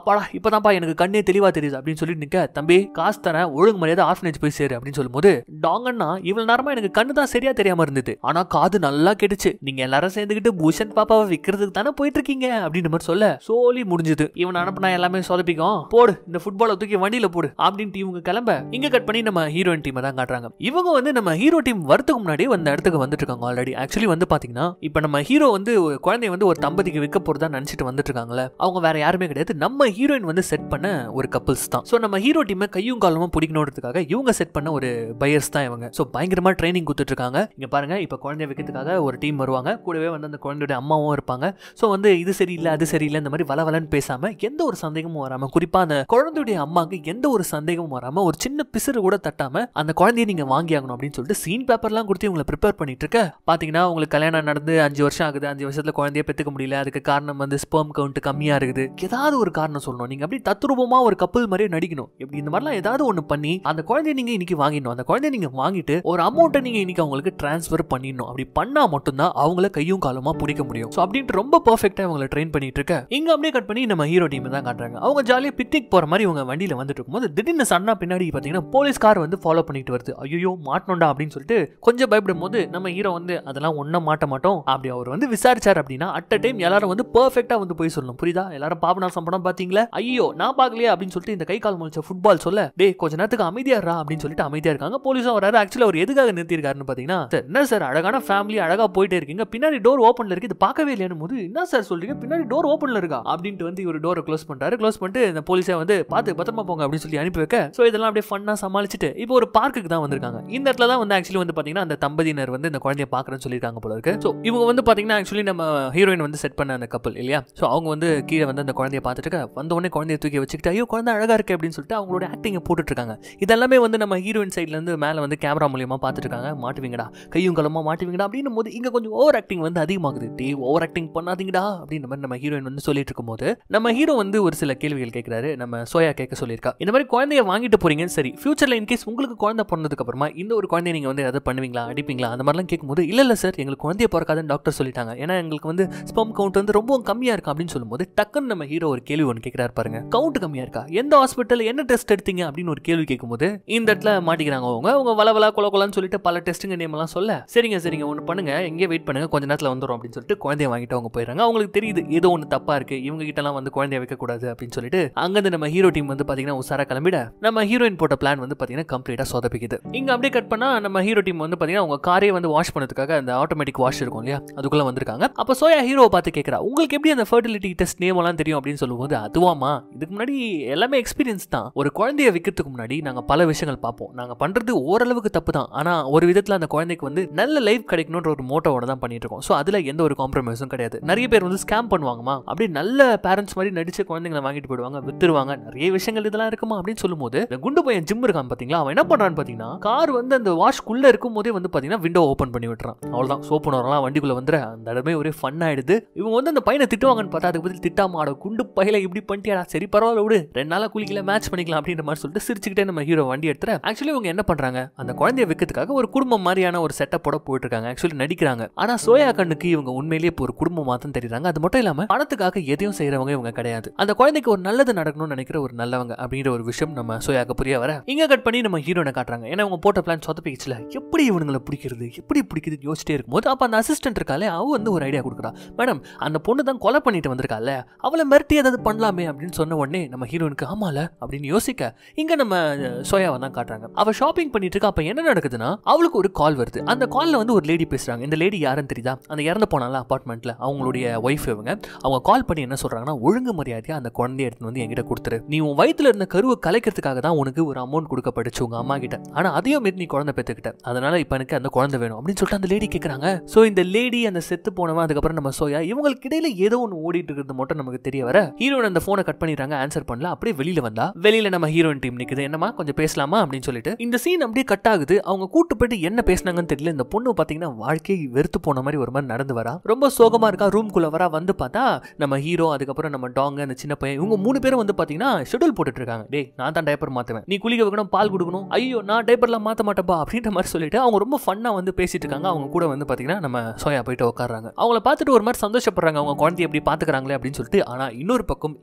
அப்பாடா இப்பதான்ப்பா எனக்கு கண்ணே தெளிவா தெரியுது அப்படின்னு சொல்லிட்டு நிக்க தம்பி காசு தரேன் ஒழுங்கு மரியாதை ஆர்ஃபனேஜ் போய் சேரு அப்படின்னு சொல்லும்போது டாங்கன்னா இவ்வளவு நேரமா எனக்கு கண்ணு தான் சரியா தெரியாம இருந்தது ஆனா காது நல்லா கேட்டுச்சு நீங்க எல்லாரும் சேர்ந்துக்கிட்டு பூஷன் பாப்பாவை விக்கிறதுக்கு தானே போயிட்டு இருக்கீங்க அப்படின்னு மாதிரி சொல்ல சோலி முடிஞ்சது இவன் அனுப்புனா எல்லாமே சொதப்பிக்கும் போடு இந்த ஃபுட்பாலை தூக்கி வண்டியில போடு அப்படின்ட்டு இவங்க கிளம்ப இங்க கட் பண்ணி நம்ம ஹீரோயின் டீமை தான் காட்டுறாங்க இவங்க வந்து நம்ம ஹீரோ டீம் வரதுக்கு முன்னாடி அந்த இடத்துக்கு வந்துட்டு இருக்காங்க ஆல்ரெடி ஆக்சுவலி வந்து பாத்தீங்கன்னா இப்ப நம்ம ஹீரோ வந்து ஒரு குழந்தைய வந்து ஒரு தம்பதிக்கு விற்க போறதா நினைச்சிட்டு வந்துட்டு இருக்காங்களே அவங்க வேற யாருமே கிடையாது நம்ம ஹீரோயின் வந்து செட் பண்ண ஒரு கப்பிள்ஸ் தான் சோ நம்ம ஹீரோ டீமை கையும் காலமா பிடிக்கணுன்றதுக்காக இவங்க செட் பண்ண ஒரு பையர்ஸ் தான் இவங்க சோ பயங்கரமா ட்ரைனிங் கொடுத்துட்டு இருக்காங்க இங்க பாருங்க இப்ப குழந்தைய விற்கிறதுக்காக ஒரு டீம் வருவாங்க கூடவே வந்து அந்த குழந்தையோட அம்மாவும் இருப்பாங்க ஸோ வந்து இது சரியில்லை அது சரியில்லை இந்த மாதிரி வளவலன்னு பேசாம எந்த ஒரு சந்தேகமும் வராம குறிப்பா அந்த குழந்தையுடைய அம்மாக்கு எந்த ஒரு சந்தேகமும் வராம ஒரு சின்ன பிசுறு கூட தட்டாம அந்த குழந்தைய நீங்க வாங்கி ஆகணும் அப்படின்னு சொல்லிட்டு சீன் பேப்பர்லாம் கொடுத்து இவங்களை ப்ரிப்பேர் பண்ணிட்டு இருக்க பாத்தீங்கன்னா உங்களுக்கு கல்யாணம் நடந்து அஞ்சு வருஷம் ஆகுது அஞ்சு வருஷத்துல குழந்தைய பெற்றுக்க முடியல அதுக்கு காரணம் வந்து ஸ்பெர்ம் கவுண்ட் கம்மியா இருக்குது ஏதாவது ஒரு காரணம் சொல்லணும் நீங்க அப்படி தத்ரூபமா ஒரு கப்பல் மாதிரியே நடிக்கணும் இப்படி இந்த மாதிரிலாம் ஏதாவது ஒன்று பண்ணி அந்த குழந்தைய நீங்க இன்னைக்கு வாங்கிடணும் அந்த குழந்தைய நீங்க வாங்கிட்டு ஒரு அமௌண்ட்டை நீங்க இன்னைக்கு அவங்களுக்கு டிரான்ஸ்ஃபர் பண்ணிடணும் அப்படி பண்ணா மட்டும்தான் அவங்கள கையும் காலமா பிடிக்க முடியும் ஸோ அப்படின்ட்டு ரொம்ப பர்ஃபெக்டா இவங்களை ட்ரெயின் பண்ணிட்டு இருக்க இங்க அப்படியே கட் பண்ணி நம்ம ஹீரோ டீம் தான் காட்டுறாங்க அவங்க ஜாலியாக பிக்னிக் போற மாதிரி இவங்க வண்டியில வந்துட்டு இருக்கும்போது திடீர்னு சன்னா பின்னாடி பாத்தீங்கன்னா போலீஸ் கார் வந்து ஃபாலோ பண்ணிட்டு வருது ஐயோ மாட்டணும்டா அப்படின்னு சொல்லிட்டு கொஞ்சம் பயப்படும் போது நம்ம ஹீரோ வந்து அதெல்லாம் ஒன்றும் மாட்ட மாட்டோம் அப்படி அவர் வந்து விசாரிச்சார் அப்படின்னா அட் அ டைம் எல்லாரும் வந்து பர்ஃபெக்டா வந்து போய் சொல்லணும் புரியுதா எல்லாரும் பாபநாசம் படம் பாத்தீங்களா ஐயோ நான் பார்க்கலையே அப்படின்னு சொல்லிட்டு இந்த கை கால் முழிச்ச ஃபுட்பால் சொல்ல டேய் கொஞ்ச நேரத்துக்கு அமைதியாரா அப்படின்னு சொல்லிட்டு அமைதியா இருக்காங்க போலீஸும் வராரு ஆக்சுவலா அவர் எதுக்காக நிறுத்திருக்காருன்னு பாத்தீங்கன்னா சார் என்ன சார் அழகான ஃபேமிலி அழகா போயிட்டே இருக்கீங்க பின்னாடி டோர் ஓப்பன்ல இருக்கு இது பார்க்கவே இல்லையானும் போது என்ன சார் சொல்றீங்க பின்னாடி டோர் ஓப்பன்ல இருக்கா அப்படின்ட்டு வந்து இவர் டோரை க்ளோஸ் பண்றாரு க்ளோஸ் பண்ணிட்டு இந்த போலீஸை வந்து பார்த்து பத்திரமா போங்க அப்படின்னு சொல்லி அனுப்பி வைக்க ஸோ இதெல்லாம் அப்படியே ஃபன்னா சமாளிச்சுட்டு இப்போ ஒரு பார்க்குக்கு தான் வந்திருக்காங்க இந்த இடத்துல தான் வந்து ஆக்சுவலி வந்து பாத்தீங்கன்னா அந்த தம்பதியினர் வந்து இந்த குழந்தைய பார்க்கறேன்னு சொல்லியிருக்காங்க போல இருக்கு ஸோ இவங்க வந்து பாத்தீங்கன்னா ஆக்சுவலி நம்ம ஹீரோயின் வந்து செட் பண்ண அந்த கப்பல் இல்லையா ஸோ அவங்க வந்து கீழே வந்து அந்த குழந்தைய பார்த்துட்டு இருக்க, வந்த உடனே குழந்தைய தூக்கி வச்சுக்கிட்டு ஐயோ குழந்தை அழகா இருக்கு அப்படின்னு சொல்லிட்டு அவங்களோட ஆக்டிங்கை போட்டுட்டு இருக்காங்க இதெல்லாமே வந்து நம்ம ஹீரோயின் சைட்ல இருந்து மேலே வந்து கேமரா மூலியமா பார்த்துட்டு இருக்காங்க மாட்டுவீங்கடா கையும் களமா மாட்டுவீங்கடா அப்படின்னும் போது இங்க கொஞ்சம் ஓவர் ஆக்டிங் வந்து அதிகமாகுது டே ஓவர் ஆக்டிங் பண்ணாதீங்கடா அப்படின்ற மாதிரி நம்ம ஹீரோயின் வந்து சொல்லிட்டு இருக்கும்போது நம்ம ஹீரோ வந்து ஒரு சில கேள்விகள் கேட்கிறாரு நம்ம சோயா கேட்க சொல்லியிருக்கா இந்த மாதிரி குழந்தைய வாங்கிட்டு போறீங்கன்னு சரி ஃபியூச்சர்ல இன்கேஸ் உங்களுக்கு குழந்தை பிறந்ததுக்கு அப்புறமா இந்த ஒரு குழந்தைய நீங்க வந்து எதாவது பண்ணுவீங்களா அடிப்பீங்களா அந்த மாதிரிலாம் கேட்கும்போது இல்ல இல்ல சார் எங்களுக்கு குழந்தைய பிறக்காதுன்னு டாக்டர் சொல்லிட்டாங்க ஏன்னா எங்களுக்கு வந்து ஸ்பம் கவுண்ட் வந்து ரொம்ப கம்மியா இருக்கு அப்படின்னு சொல்லும்போது டக்குன்னு நம்ம ஹீரோ ஒரு கேள்வி ஒன்று கேட்கிறாரு பாருங்க கவுண்ட் கம்மியா இருக்கா எந்த ஹாஸ்பிட்டல் என்ன டெஸ்ட் எடுத்தீங்க அப்படின்னு ஒரு கேள்வி கேட்கும்போது இந்த இடத்துல மாட்டிக்கிறாங்க அவங்க அவங்க வளவலா கொல கொலன்னு சொல்லிட்டு பல டெஸ்ட்டுங்க நேம் எல்லாம் சொல்ல சரிங்க சரிங்க ஒன்று பண்ணுங்க எங்கே வெயிட் பண்ணுங்க கொஞ்ச நேரத்தில் வந்துடும் அப்படின்னு சொல்லிட்டு குழந்தைய வாங்கிட்டு அவங்க போயிடுறாங்க அவங்களுக்கு தெரியுது ஏதோ ஒன்று தப்பா இருக்கு இவங்க கிட்டலாம் வந்து குழந்தைய வைக்கக்கூடாது அப்படின்னு சொல்லிட்டு அங்கேருந்து நம்ம ஹீரோ டீம் வந்து பார்த்தீங்கன்னா உசாரா கிளம்பிட நம்ம ஹீரோயின் போட்ட பிளான் வந்து பார்த்தீங்கன்னா கம்ப்ளீட்டாக சொதப்பிக்குது இங்கே அப்படியே கட் பண்ணா நம்ம ஹீரோ டீம் வந்து பார்த்தீங்கன்னா அவங்க காரே வந்து வாஷ் பண்ணதுக்காக அந்த ஆட்டோமேட்டிக் வாஷ் இருக்கும் இல்லையா அதுக்குள்ள வந்திருக்காங்க அப்போ சோயா ஹீரோவை பார்த்து கேட்குறா உங்களுக்கு எப்படி அந்த ஃபர்டிலிட்டி டெஸ்ட் நேம் எல்லாம் தெரியும் அப்படின்னு சொல்லும்போது அதுவாமா இதுக்கு முன்னாடி எல்லாமே எக்ஸ்பீரியன்ஸ் தான் ஒரு குழந்தைய விற்கிறதுக்கு முன்னாடி நாங்கள் பல விஷயங்கள் பார்ப்போம் நாங்கள் பண்ணுறது ஓரளவுக்கு தப்பு தான் ஆனால் ஒரு விதத்தில் அந்த குழந்தைக்கு வந்து நல்ல லைஃப் கிடைக்கணுன்ற ஒரு மோட்டோவோட தான் பண்ணிட்டு இருக்கோம் ஸோ அதில் எந்த ஒரு காம்ப்ரமைஸும் கிடையாது நிறைய பேர் வந்து ஸ்கேம் பண்ணுவாங்கம்மா அப்படி நல்ல பேரண்ட்ஸ் மாதிரி நடிச்ச குழந்தைங்களை வாங்கிட்டு போயிடுவாங்க வித்துருவாங்க நிறைய விஷயங்கள் இதெல்லாம் இருக்குமா அப்படின்னு சொல்லும்போது இந்த குண்டு பையன் ஜிம் இருக்கான் பார்த்தீங்களா அவன் என்ன பண்ணுறான்னு பார்த்தீங்கன்னா கார் வந்து அந்த வாஷ்குள்ளே இருக்கும் போதே வந்து பார்த்தீங்கன்னா விண்டோ ஓப்பன் பண்ணி விட்டுறான் அவ்வளோதான் சோப்பு வரலாம் வண்டிக்குள்ளே வந்துற அந்த இடமே ஒரே ஃபன் ஆயிடுது இவங்க வந்து அந்த பையனை திட்டுவாங்கன்னு பார்த்தா அதுக்கு பதில் திட்டாம ஆட குண்டு பையில இப்படி பண்ணிட்டியாடா சரி பரவாயில்ல விடு ரெண்டு நாளா குளிக்கல மேட்ச் பண்ணிக்கலாம் அப்படின்ற மாதிரி சொல்லிட்டு சிரிச்சுக்கிட்டே நம்ம ஹீரோ வண்டி எடுத்துற ஆக்சுவலி இவங்க என்ன பண்றாங்க அந்த குழந்தைய விற்கிறதுக்காக ஒரு குடும்பம் மாதிரியான ஒரு செட்டப்போட போயிட்டு இருக்காங்க ஆக்சுவலி நடிக்கிறாங்க ஆனா சோயா கண்ணுக்கு இவங்க உண்மையிலேயே இப்போ ஒரு குடும்பமா தான் தெரியுறாங்க அது மட்டும் இல்லாம பணத்துக்காக எதையும் செய்யறவங்க இவங்க கிடையாது அந்த குழந்தைக்கு ஒரு நல்லது நடக்கணும்னு நினைக்கிற ஒரு நல்லவங்க அப்படிங்கிற ஒரு விஷயம் நம்ம சோயாக்கு புரிய வர இங்க கட் பண்ணி நம்ம ஹீரோனை காட்டுறாங்க ஏன்னா அவங்க போட்ட பிளான் சொதப்பிச்சுல எப்படி இவனுங்களை பிடிக்கிறது எப்படி பிடிக்கிறது யோசிச்சிட்டே இருக்கும்போது அப்ப அந்த அசிஸ்டன்ட் இருக்காலே அவ வந்து ஒரு ஐடியா கொடுக்குறா மேடம் அந்த பொண்ணு தான் கொலை பண்ணிட்டு வந்திருக்கால அவளை மிரட்டி ஏதாவது பண்ணலாமே அப்படின்னு சொன்ன உடனே நம்ம ஹீரோனுக்கு ஆமால அப்படின்னு யோசிக்க இங்க நம்ம அஹ், சோயாவை தான் காட்டுறாங்க அவ ஷாப்பிங் பண்ணிட்டு இருக்கா அப்ப என்ன நடக்குதுன்னா அவளுக்கு ஒரு கால் வருது அந்த கால்ல வந்து ஒரு லேடி பேசுறாங்க இந்த லேடி யாருன்னு தெரியுதா அந்த இறந்து போனால அபார்ட்மெண்ட்ல அவங்களுடைய ஒய்ஃப் இவங்க அவங்க கால் பண்ணி என்ன சொல்றாங்கன்னா ஒழுங்கு மரியாதையா அந்த குழந்தைய எடுத்து வந்து என்கிட்ட கொடுத்துரு நீ உன் வயித்துல இருந்த கருவை கலைக்கிறதுக்காக தான் உனக்கு ஒரு அமௌண்ட் கொடுக்கப்பட்டுச்சு உங்க அம்மா கிட்ட ஆனா அதையும் மீறி நீ குழந்தை பெற்றுக்கிட்ட அதனால இப்ப எனக்கு அந்த குழந்தை வேணும் அப்படின்னு சொல்லிட்டு அந்த லேடி கேக்குறாங்க சோ இந்த லேடி அந்த செத்து போனவன் அதுக்கப்புறம் நம்ம சோயா இவங்களுக்கு இடையில ஏதோ ஒன்று ஓடிட்டு இருக்கிறது மட்டும் நமக்கு தெரிய வர ஹீரோயின் அந்த போனை கட் பண்ணிடுறாங்க ஆன்சர் பண்ணல அப்படியே வெளியில வந்தா வெளியில நம்ம ஹீரோயின் டீம் நிக்குது என்னமா கொஞ்சம் பேசலாமா அப்படின்னு சொல்லிட்டு இந்த சீன் அப்படியே கட் ஆகுது அவங்க கூட்டு போயிட்டு என்ன பேசுனாங்கன்னு தெரியல இந்த பொண்ணு பாத்தீங்கன்னா வாழ்க்கையை வெறுத்து போன மாதிரி ஒரு மாதிரி நடந்து வரா ரொம்ப சோகமா இருக்கா ரூம்குள்ள வரா வந்து பார்த்தா நம்ம ஹீரோ அதுக்கப்புறம் நம்ம டாங் அந்த சின்ன பையன் இவங்க மூணு பேரும் வந்து பாத்தீங்கன்னா ஷெட்யூல் போட்டுட்டு இருக்காங்க டேய் நான் தான் டைப்பர் மாத்துவேன் நீ குளிக்க வைக்கணும் பால் கொடுக்கணும் ஐயோ நான் டைப்பர்லாம் மாத்த மாட்டேப்பா அப்படின்ற மாதிரி சொல்லிட்டு அவங்க ரொம்ப ஃபன்னா வந்து பேசிட்டு இருக்காங்க அவங்க கூட வந்து பாத்தீங்கன்னா நம்ம சோயா போயிட்டு உட்காடுறாங்க அவங்கள பார்த்துட்டு ஒரு மாதிரி சந்தோஷப்படுறாங்க அவங்க குழந்தைய எப்படி பாத்துக்கிறாங்களே அப்படின்னு சொல்லிட்டு ஆனா இன்னொரு பக்கம்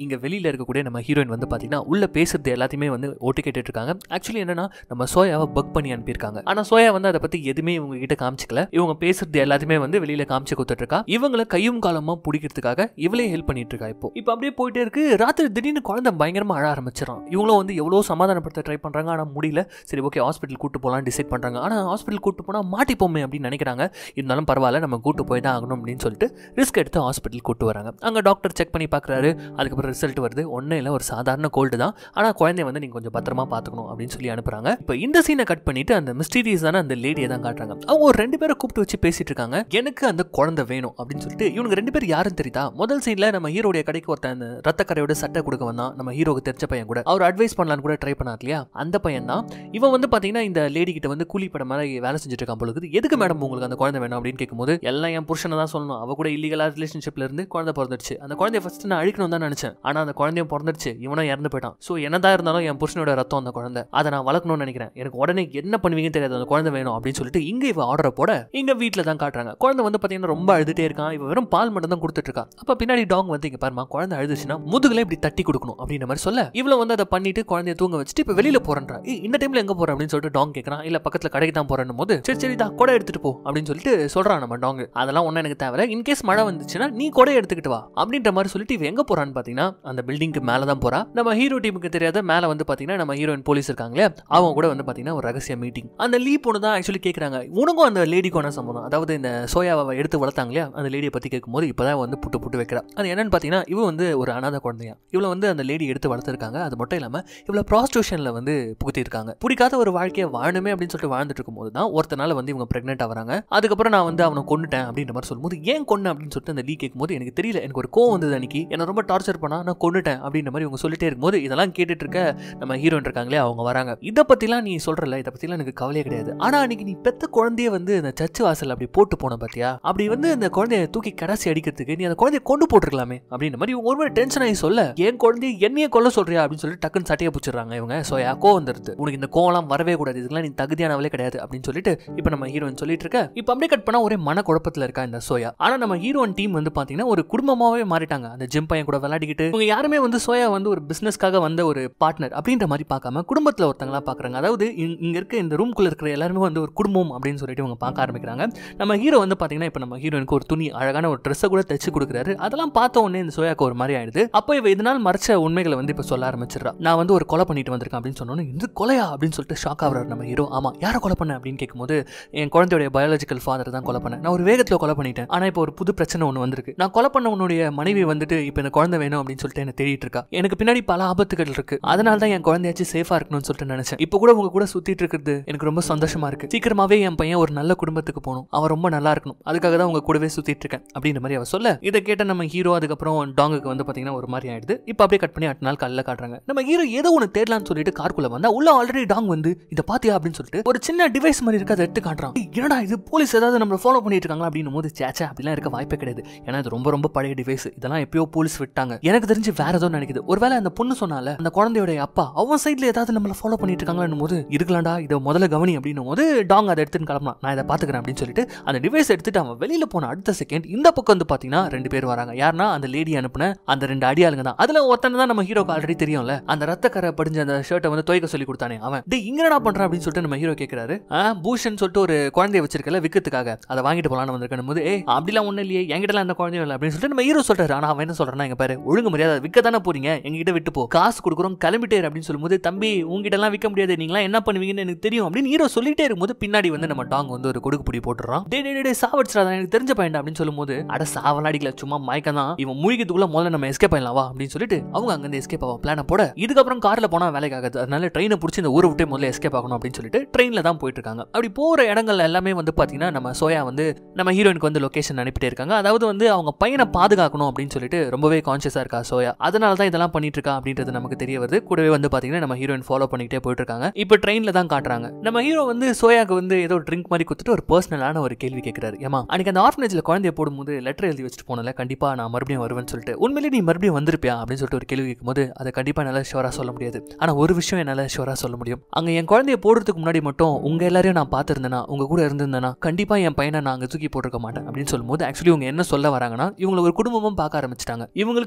இங்க வெளியில இருக்கக்கூடிய நம்ம ஹீரோயின் வந்து பாத்தீங்கன்னா உள்ள பேசுறது எல்லாத்தையுமே வந்து ஓட்டு கேட்டுட்டு இருக்காங்க ஆக்சுவலி என்னன்னா நம்ம சோயாவை பக் பண்ணி அனுப்பியிருக்காங்க ஆனா சோயா வந்து அதை பத்தி எதுவுமே இவங்க கிட்ட காமிச்சிக்கல இவங்க பேசுறது எல்லாத்தையுமே வந்து வெளியில காமிச்சு கொடுத்துட்டு இருக்கா இவங்கள கையும் காலமா பிடிக்கிறதுக்காக இவளே ஹெல்ப் பண்ணிட்டு இருக்கா இப்போ இப்போ அப்படியே போயிட்டே இருக்கு ராத்திரி திடீர்னு குழந்தை பயங்கரமா அழ ஆரம்பிச்சிடும் இவங்களும் வந்து எவ்வளோ சமாதானப்படுத்த ட்ரை பண்றாங்க ஆனா முடியல சரி ஓகே ஹாஸ்பிட்டல் கூட்டு போகலாம் டிசைட் பண்றாங்க ஆனா ஹாஸ்பிட்டல் கூட்டு போனா மாட்டிப்போமே அப்படின்னு நினைக்கிறாங்க இருந்தாலும் பரவாயில்ல நம்ம கூட்டு போய் தான் ஆகணும் அப்படின்னு சொல்லிட்டு ரிஸ்க் எடுத்து ஹாஸ்பிட்டல் கூட்டு வராங்க அங்க டாக்டர் செக் பண்ணி பார்க்குறாரு அதுக்கப்புறம் ரிசல்ட் வருது ஒன்றும் இல்லை ஒரு சாதாரண கோல்டு தான் ஆனால் குழந்தைய வந்து நீங்கள் கொஞ்சம் பத்திரமா பார்த்துக்கணும் அப்படின்னு சொல்லி அனுப்புறாங்க இப்போ இந்த சீனை கட் பண்ணிட்டு அந்த மிஸ்டீரியஸான அந்த லேடியை தான் காட்டுறாங்க அவங்க ஒரு ரெண்டு பேரை கூப்பிட்டு வச்சு பேசிட்டு இருக்காங்க எனக்கு அந்த குழந்தை வேணும் அப்படின்னு சொல்லிட்டு இவனுக்கு ரெண்டு பேர் யாரும் தெரியுதா முதல் சீன்ல நம்ம ஹீரோடைய கடைக்கு ஒருத்தன் அந்த ரத்தக்கரையோட சட்டை கொடுக்க வந்தான் நம்ம ஹீரோக்கு தெரிஞ்ச பையன் கூட அவர் அட்வைஸ் பண்ணலான்னு கூட ட்ரை பண்ணார் இல்லையா அந்த பையன் தான் இவன் வந்து பாத்தீங்கன்னா இந்த லேடி கிட்ட வந்து கூலி படம் மாதிரி வேலை செஞ்சுட்டு இருக்கான் பொழுது எதுக்கு மேடம் உங்களுக்கு அந்த குழந்தை வேணும் அப்படின்னு கேட்கும்போது எல்லாம் என் புருஷனை தான் சொல்லணும் அவ கூட இல்லீகலா ரிலேஷன்ஷிப்ல இருந்து குழந்தை பிறந்துடுச்சு அந்த குழந்தைய ஃபர்ஸ்ட் நான் அழிக்கணும் தான் நினைச்சேன் ஆனா அந்த குழந்தையும் பிறந்துடுச்சு இவனும் இறந்து போயிட்டான் ஸோ என்னதான் இருந்தாலும் என் புருஷனோட ரத்தம் அந்த குழந்தை அதை நான் வளர்க்கணும்னு நினைக்கிறேன் எனக்கு உடனே என்ன பண்ணுவீங்கன்னு தெரியாது அந்த குழந்தை வேணும் அப்படின்னு சொல்லிட்டு இங்க இவ ஆர்டரை போட இங்க வீட்டில் தான் காட்டுறாங்க குழந்தை வந்து பாத்தீங்கன்னா ரொம்ப அழுதுட்டே இருக்கான் இவ வெறும் பால் மட்டும் தான் கொடுத்துட்டு இருக்கா அப்ப பின்னாடி டாங் வந்து இங்க பாருமா குழந்தை அழுதுச்சுன்னா முதுகுல இப்படி தட்டி கொடுக்கணும் அப்படின்ற மாதிரி சொல்ல இவ்வளவு வந்து அதை பண்ணிட்டு குழந்தைய தூங்க வச்சுட்டு இப்ப வெளியில போறேன்றா ஏய், இந்த டைம்ல எங்க போற அப்படின்னு சொல்லிட்டு டாங் கேட்கறான் இல்ல பக்கத்துல கடைக்கு தான் போறேன்னு போது சரி சரி தான் கொடை எடுத்துட்டு போ அப்படின்னு சொல்லிட்டு சொல்றான் நம்ம டாங் அதெல்லாம் ஒன்னும் எனக்கு தேவை இன்கேஸ் மழை வந்துச்சுன்னா நீ கொடை எடுத்துக்கிட்டு வா அப்படின்ற மாதிரி சொல்லிட்டு இவ எங்க போறான்னு பாத்தீங்கன்னா அந்த பில்டிங்க்கு மேல தான் போறா நம்ம ஹீரோ டீமுக்கு தெரியாத மேல வந்து பாத்தீங்கன்னா நம்ம ஹீரோயின் போலீஸ் இருக்காங்களே அவங்க கூட வந்து பாத்தீங்கன்னா ஒரு ரகசிய மீட்டிங் அந்த லீ பொண்ணு தான் ஆக்சுவலி கேக்குறாங்க உனக்கும் அந்த லேடிக்கும் என்ன சம்பந்தம் அதாவது இந்த சோயாவை எடுத்து வளர்த்தாங்க இல்லையா அந்த லேடியை பத்தி கேட்கும்போது இப்பதான் வந்து புட்டு புட்டு வைக்கிறா அது என்னன்னு பாத்தீங்கன்னா இவ வந்து ஒரு அனாதை குழந்தையா இவளை வந்து அந்த லேடி எடுத்து வளர்த்துருக்காங்க அது மட்டும் இல்லாம இவ்வளவு ப்ராஸ்டியூஷன்ல வந்து புகுத்திருக்காங்க பிடிக்காத ஒரு வாழ்க்கையை வாழணுமே அப்படின்னு சொல்லிட்டு வாழ்ந்துட்டு இருக்கும்போது தான் ஒருத்தனால வந்து இவங்க பிரெக்னென்ட் ஆகுறாங்க அதுக்கப்புறம் நான் வந்து அவனை கொண்டுட்டேன் அப்படின்ற மாதிரி சொல்லும்போது ஏன் கொண்டு அப்படின்னு சொல்லிட்டு அந்த லீ கேட்கும்போது எனக்கு தெரியல எனக்கு ஒரு கோவம் வந்தது அன்னைக்கு என்ன ரொம்ப டார்ச்சர் பண்ணா நான் கொண்டுட்டேன் அப்படின்ற மாதிரி இவங்க சொல்லிட்டே இருக்கும்போது இதெல்லாம் கேட்டுட்டு இருக்க நம்ம ஹீரோயின் இருக்காங்களே அவங்க வராங்க இதை பத்திலாம் நீ சொல்றல இதை பத்திலாம் எனக்கு கவலையே கிடையாது ஆனா அன்னைக்கு நீ பெத்த குழந்தைய வந்து அந்த சர்ச் வாசல் அப்படி போட்டு போன பாத்தியா அப்படி வந்து அந்த குழந்தைய தூக்கி கடாசி அடிக்கிறதுக்கு நீ அந்த குழந்தைய கொண்டு போட்டுருக்கலாமே அப்படின்ற மாதிரி இவங்க ஒரு டென்ஷன் ஆகி சொல்ல என் குழந்தைய என்னைய கொல்ல சொல்றியா அப்படின்னு சொல்லி டக்குன்னு சட்டையை பிடிச்சிடுறாங்க இவங்க ஸோ யாக்கோ வந்துருது உனக்கு இந்த கோவலாம் வரவே கூடாது இதுக்கெல்லாம் நீ தகுதியானவளே கிடையாது அப்படின்னு சொல்லிட்டு இப்போ நம்ம ஹீரோயின் சொல்லிட்டு இருக்க இப்போ அப்படியே கட் பண்ணா ஒரே மன குழப்பத்துல இருக்கா இந்த சோயா ஆனா நம்ம ஹீரோயின் டீம் வந்து பாத்தீங்கன்னா ஒரு குடும்பமாவே மாறிட்டாங்க அந்த ஜிம் பையன் கூட விளையாடிக்கிட்டு இவங்க யாருமே வந்து சோயா வந்து ஒரு பிசினஸ்க்காக வந்த ஒரு பார்ட்னர் அப்படின்ற மாதிரி பார்க்காம குடும்பத்துல ஒருத்தங்களா பாக்குறாங்க அதாவது இங்க- இங்க இருக்க இந்த ரூம்குள்ள இருக்கிற எல்லாருமே வந்து ஒரு குடும்பம் அப்படின்னு சொல்லிட்டு இவங்க பார்க்க ஆரம்பிக்கிறாங்க நம்ம ஹீரோ வந்து பாத்தீங்கன்னா இப்போ நம்ம ஹீரோனுக்கு ஒரு துணி அழகான ஒரு ட்ரெஸ்ஸை கூட தைச்சு கொடுக்குறாரு அதெல்லாம் பார்த்த உடனே இந்த சோயாக்கு ஒரு மாதிரி ஆயிடுது அப்போ இவ இதனால் மறைச்ச உண்மைகளை வந்து இப்போ சொல்ல ஆரம்பிச்சிடறா நான் வந்து ஒரு கொலை பண்ணிட்டு வந்திருக்கேன் அப்படின்னு சொன்னோன்னே இது கொலையா அப்படின்னு சொல்லிட்டு ஷாக் ஆகுறாரு நம்ம ஹீரோ ஆமா யாரை கொலை பண்ண அப்படின்னு கேட்கும்போது என் குழந்தையுடைய பயாலஜிக்கல் ஃபாதர் தான் கொலை பண்ணேன் நான் ஒரு வேகத்தில் கொலை பண்ணிட்டேன் ஆனா இப்போ ஒரு புது பிரச்சனை ஒன்று வந்திருக்கு நான் கொலை பண்ண உன்னுடைய மனைவி வந்துட்டு இப்போ இந்த குழந்தை வேணும் அப்படின்னு சொல்லிட்டு என்ன தேடிட்டு இருக்கா எனக்கு பின்னாடி பல ஆபத்துகள் இருக்கு அதனால தான் என் குழந்தையாச்சும் சேஃபா இருக்கணும்னு சொல்லிட்டு நினைச்சேன் இப்போ கூட உங்க கூட சுத்திட்டு இருக்கிறது எனக்கு ரொம்ப சந்தோஷமா இருக்கு சீக்கிரமாவே என் பையன் ஒரு நல்ல குடும்பத்துக்கு போகணும் அவன் ரொம்ப நல்லா இருக்கணும் அதுக்காக தான் உங்க கூடவே சுத்திட்டு இருக்கேன் அப்படின்ற மாதிரி அவ சொல்ல இதை கேட்ட நம்ம ஹீரோ அதுக்கப்புறம் டாங்குக்கு வந்து பாத்தீங்கன்னா ஒரு மாதிரி ஆயிடுது இப்போ அப்படியே கட் பண்ணி அடுத்த நாள் காலைல காட்டுறாங்க நம்ம ஹீரோ ஏதோ ஒன்று தேடலாம்னு சொல்லிட்டு கார்க்குள்ள வந்தா உள்ள ஆல்ரெடி டாங் வந்து இதை பாத்தியா அப்படின்னு சொல்லிட்டு ஒரு சின்ன டிவைஸ் மாதிரி இருக்கு அதை எடுத்து காட்டுறான் "ஏய், என்னடா இது போலீஸ் ஏதாவது நம்ம ஃபாலோ பண்ணிட்டு இருக்காங்களா அப்படின்னு போது சேச்சா அப்படிலாம் இருக்க வாய்ப்பே கிடையாது ஏன்னா இது ரொம்ப ரொம்ப பழைய டிவைஸ் இதெல்லாம் எப்பயோ போலீஸ் விட்டாங்க எனக்கு தெரிஞ்சு வேற ஏதோ நினைக்குது ஒருவேளை அந்த பொண்ணு சொன்னால அந்த குழந்தையோட அப்பா அவன் சைட்ல ஏதாவது நம்மள ஃபாலோ பண்ணிட்டு இருக்காங்கன்னு போது இருக்கலாம்டா இதை முதல்ல கவனி அப்படின்னும் போது டாங் அதை எடுத்துன்னு கிளம்பலாம் நான் இதை பாத்துக்கிறேன் அப்படின்னு சொல்லிட்டு அந்த டிவைஸ் எடுத்துட்டு அவன் வெளியில போன அடுத்த செகண்ட் இந்த பக்கம் வந்து பாத்தீங்கன்னா ரெண்டு பேர் வராங்க யாருன்னா அந்த லேடி அனுப்புன அந்த ரெண்டு அடியாளுங்க தான் அதுல ஒருத்தன் தான் நம்ம ஹீரோக்கு ஆல்ரெடி தெரியும்ல அந்த ரத்தக்கரை படிஞ்ச அந்த ஷர்ட்டை வந்து துவைக்க சொல்லி கொடுத்தானே அவன் டேய் இங்க என்னடா பண்றான் அப்படின்னு சொல்லிட்டு நம்ம ஹீரோ கேக்குறாரு ஆ பூஷன் சொல்லிட்டு ஒரு குழந்தைய வச்சிருக்கல விக்கிறதுக்காக அதை வாங்கிட்டு போலான்னு வந்திருக்கணும் போது ஏ அப்படிலாம் ஒண்ணும் இல்லையே என்கிட்டலாம் அந்த குழந்தையும் இல்லை அப்படின்னு சொல்லிட்டு நம்ம ஹீரோ சொல்றாரு ஆனா அவன் என்ன சொல்றான்னா எங்க பாரு ஒழுங்கு மரியாதை விற்க தானே போறீங்க எங்ககிட்ட விட்டு போ காசு கொடுக்குறோம் கிளம்பிட்டே இரு அப்படின்னு சொல்லும்போது தம்பி உங்ககிட்ட எல்லாம் விற்க முடியாது நீங்களாம் என்ன பண்ணுவீங்கன்னு எனக்கு தெரியும் அப்படின்னு ஹீரோ சொல்லிட்டே இருக்கும்போது பின்னாடி வந்து நம்ம டாங் வந்து ஒரு கொடுக்கு பிடி போட்டுறான் டே டே டே சாவடிச்சிடாத எனக்கு தெரிஞ்ச பையன் அப்படின்னு சொல்லும்போது அட சாவலாடிக்கல சும்மா மயக்கம் தான் இவன் மூழ்கிதுக்குள்ள முதல்ல நம்ம எஸ்கேப் பண்ணலாம் வா அப்படின்னு சொல்லிட்டு அவங்க அங்க இருந்து எஸ்கேப் ஆக பிளான போட இதுக்கப்புறம் கார்ல போனா வேலைக்கு ஆகாது அதனால ட்ரெயினை பிடிச்சி இந்த ஊரை விட்டு முதல்ல எஸ்கேப் ஆகணும் அப்படின்னு சொல்லிட்டு ட்ரெயின்ல தான் போயிட்டு இருக்காங்க அப்படி போற இடங்கள்ல எல்லாமே வந்து பாத்தீங்கன்னா நம்ம சோயா வந்து நம்ம ஹீரோயினுக்கு வந்து லொகேஷன் அனுப்பிட்டே இருக்காங்க அதாவது வந்து அவங்க பையனை பாதுகாக்கணும் அப்படின்னு சொல்லிட்டு ரொம்பவே கான்சியஸா இருக்கா சோயா அதனால தான் இதெல்லாம் பண்ணிட்டு இருக்கா அப்படின்றது நமக்கு தெரிய வருது கூடவே வந்து பாத்தீங்கன்னா நம்ம ஹீரோயின் ஃபாலோ பண்ணிக்கிட்டே போயிட்டு இருக்காங்க இப்போ ட்ரெயின்ல தான் காட்டுறாங்க நம்ம ஹீரோ வந்து சோயாக்கு வந்து ஏதோ ட்ரிங்க் மாதிரி கொடுத்துட்டு ஒரு பர்சனலான ஒரு கேள்வி கேட்கிறாரு ஏமா அன்னைக்கு அந்த ஆர்ஃபனேஜ்ல குழந்தைய போடும்போது லெட்டர் எழுதி வச்சுட்டு போனல கண்டிப்பா நான் மறுபடியும் வருவேன்னு சொல்லிட்டு உண்மையிலேயே நீ மறுபடியும் வந்திருப்பியா அப்படின்னு சொல்லிட்டு ஒரு கேள்வி கேட்கும்போது அதை கண்டிப்பா என்னால ஷோரா சொல்ல முடியாது ஆனா ஒரு விஷயம் என்னால ஷோரா சொல்ல முடியும் அங்க என் குழந்தைய போடுறதுக்கு முன்னாடி மட்டும் உங்க எல்லாரையும் நான் பார்த்திருந்தேனா உங்க கூட இருந்திருந்தேனா கண்டிப்பா என் பையனை நான் அங்க தூக்கி போட்டிருக்க மாட்டேன் அப்படின்னு சொல்லும்போது ஆக்சுவலி இவங்க என்ன சொல்ல வராங்கன்னா இவங்களை ஒரு குடும்பமும் பார்க்க ஆரம்பிச்சிட்டாங்க இவங்களுக்குன்னு வந்து பாத்தீங்கன்னா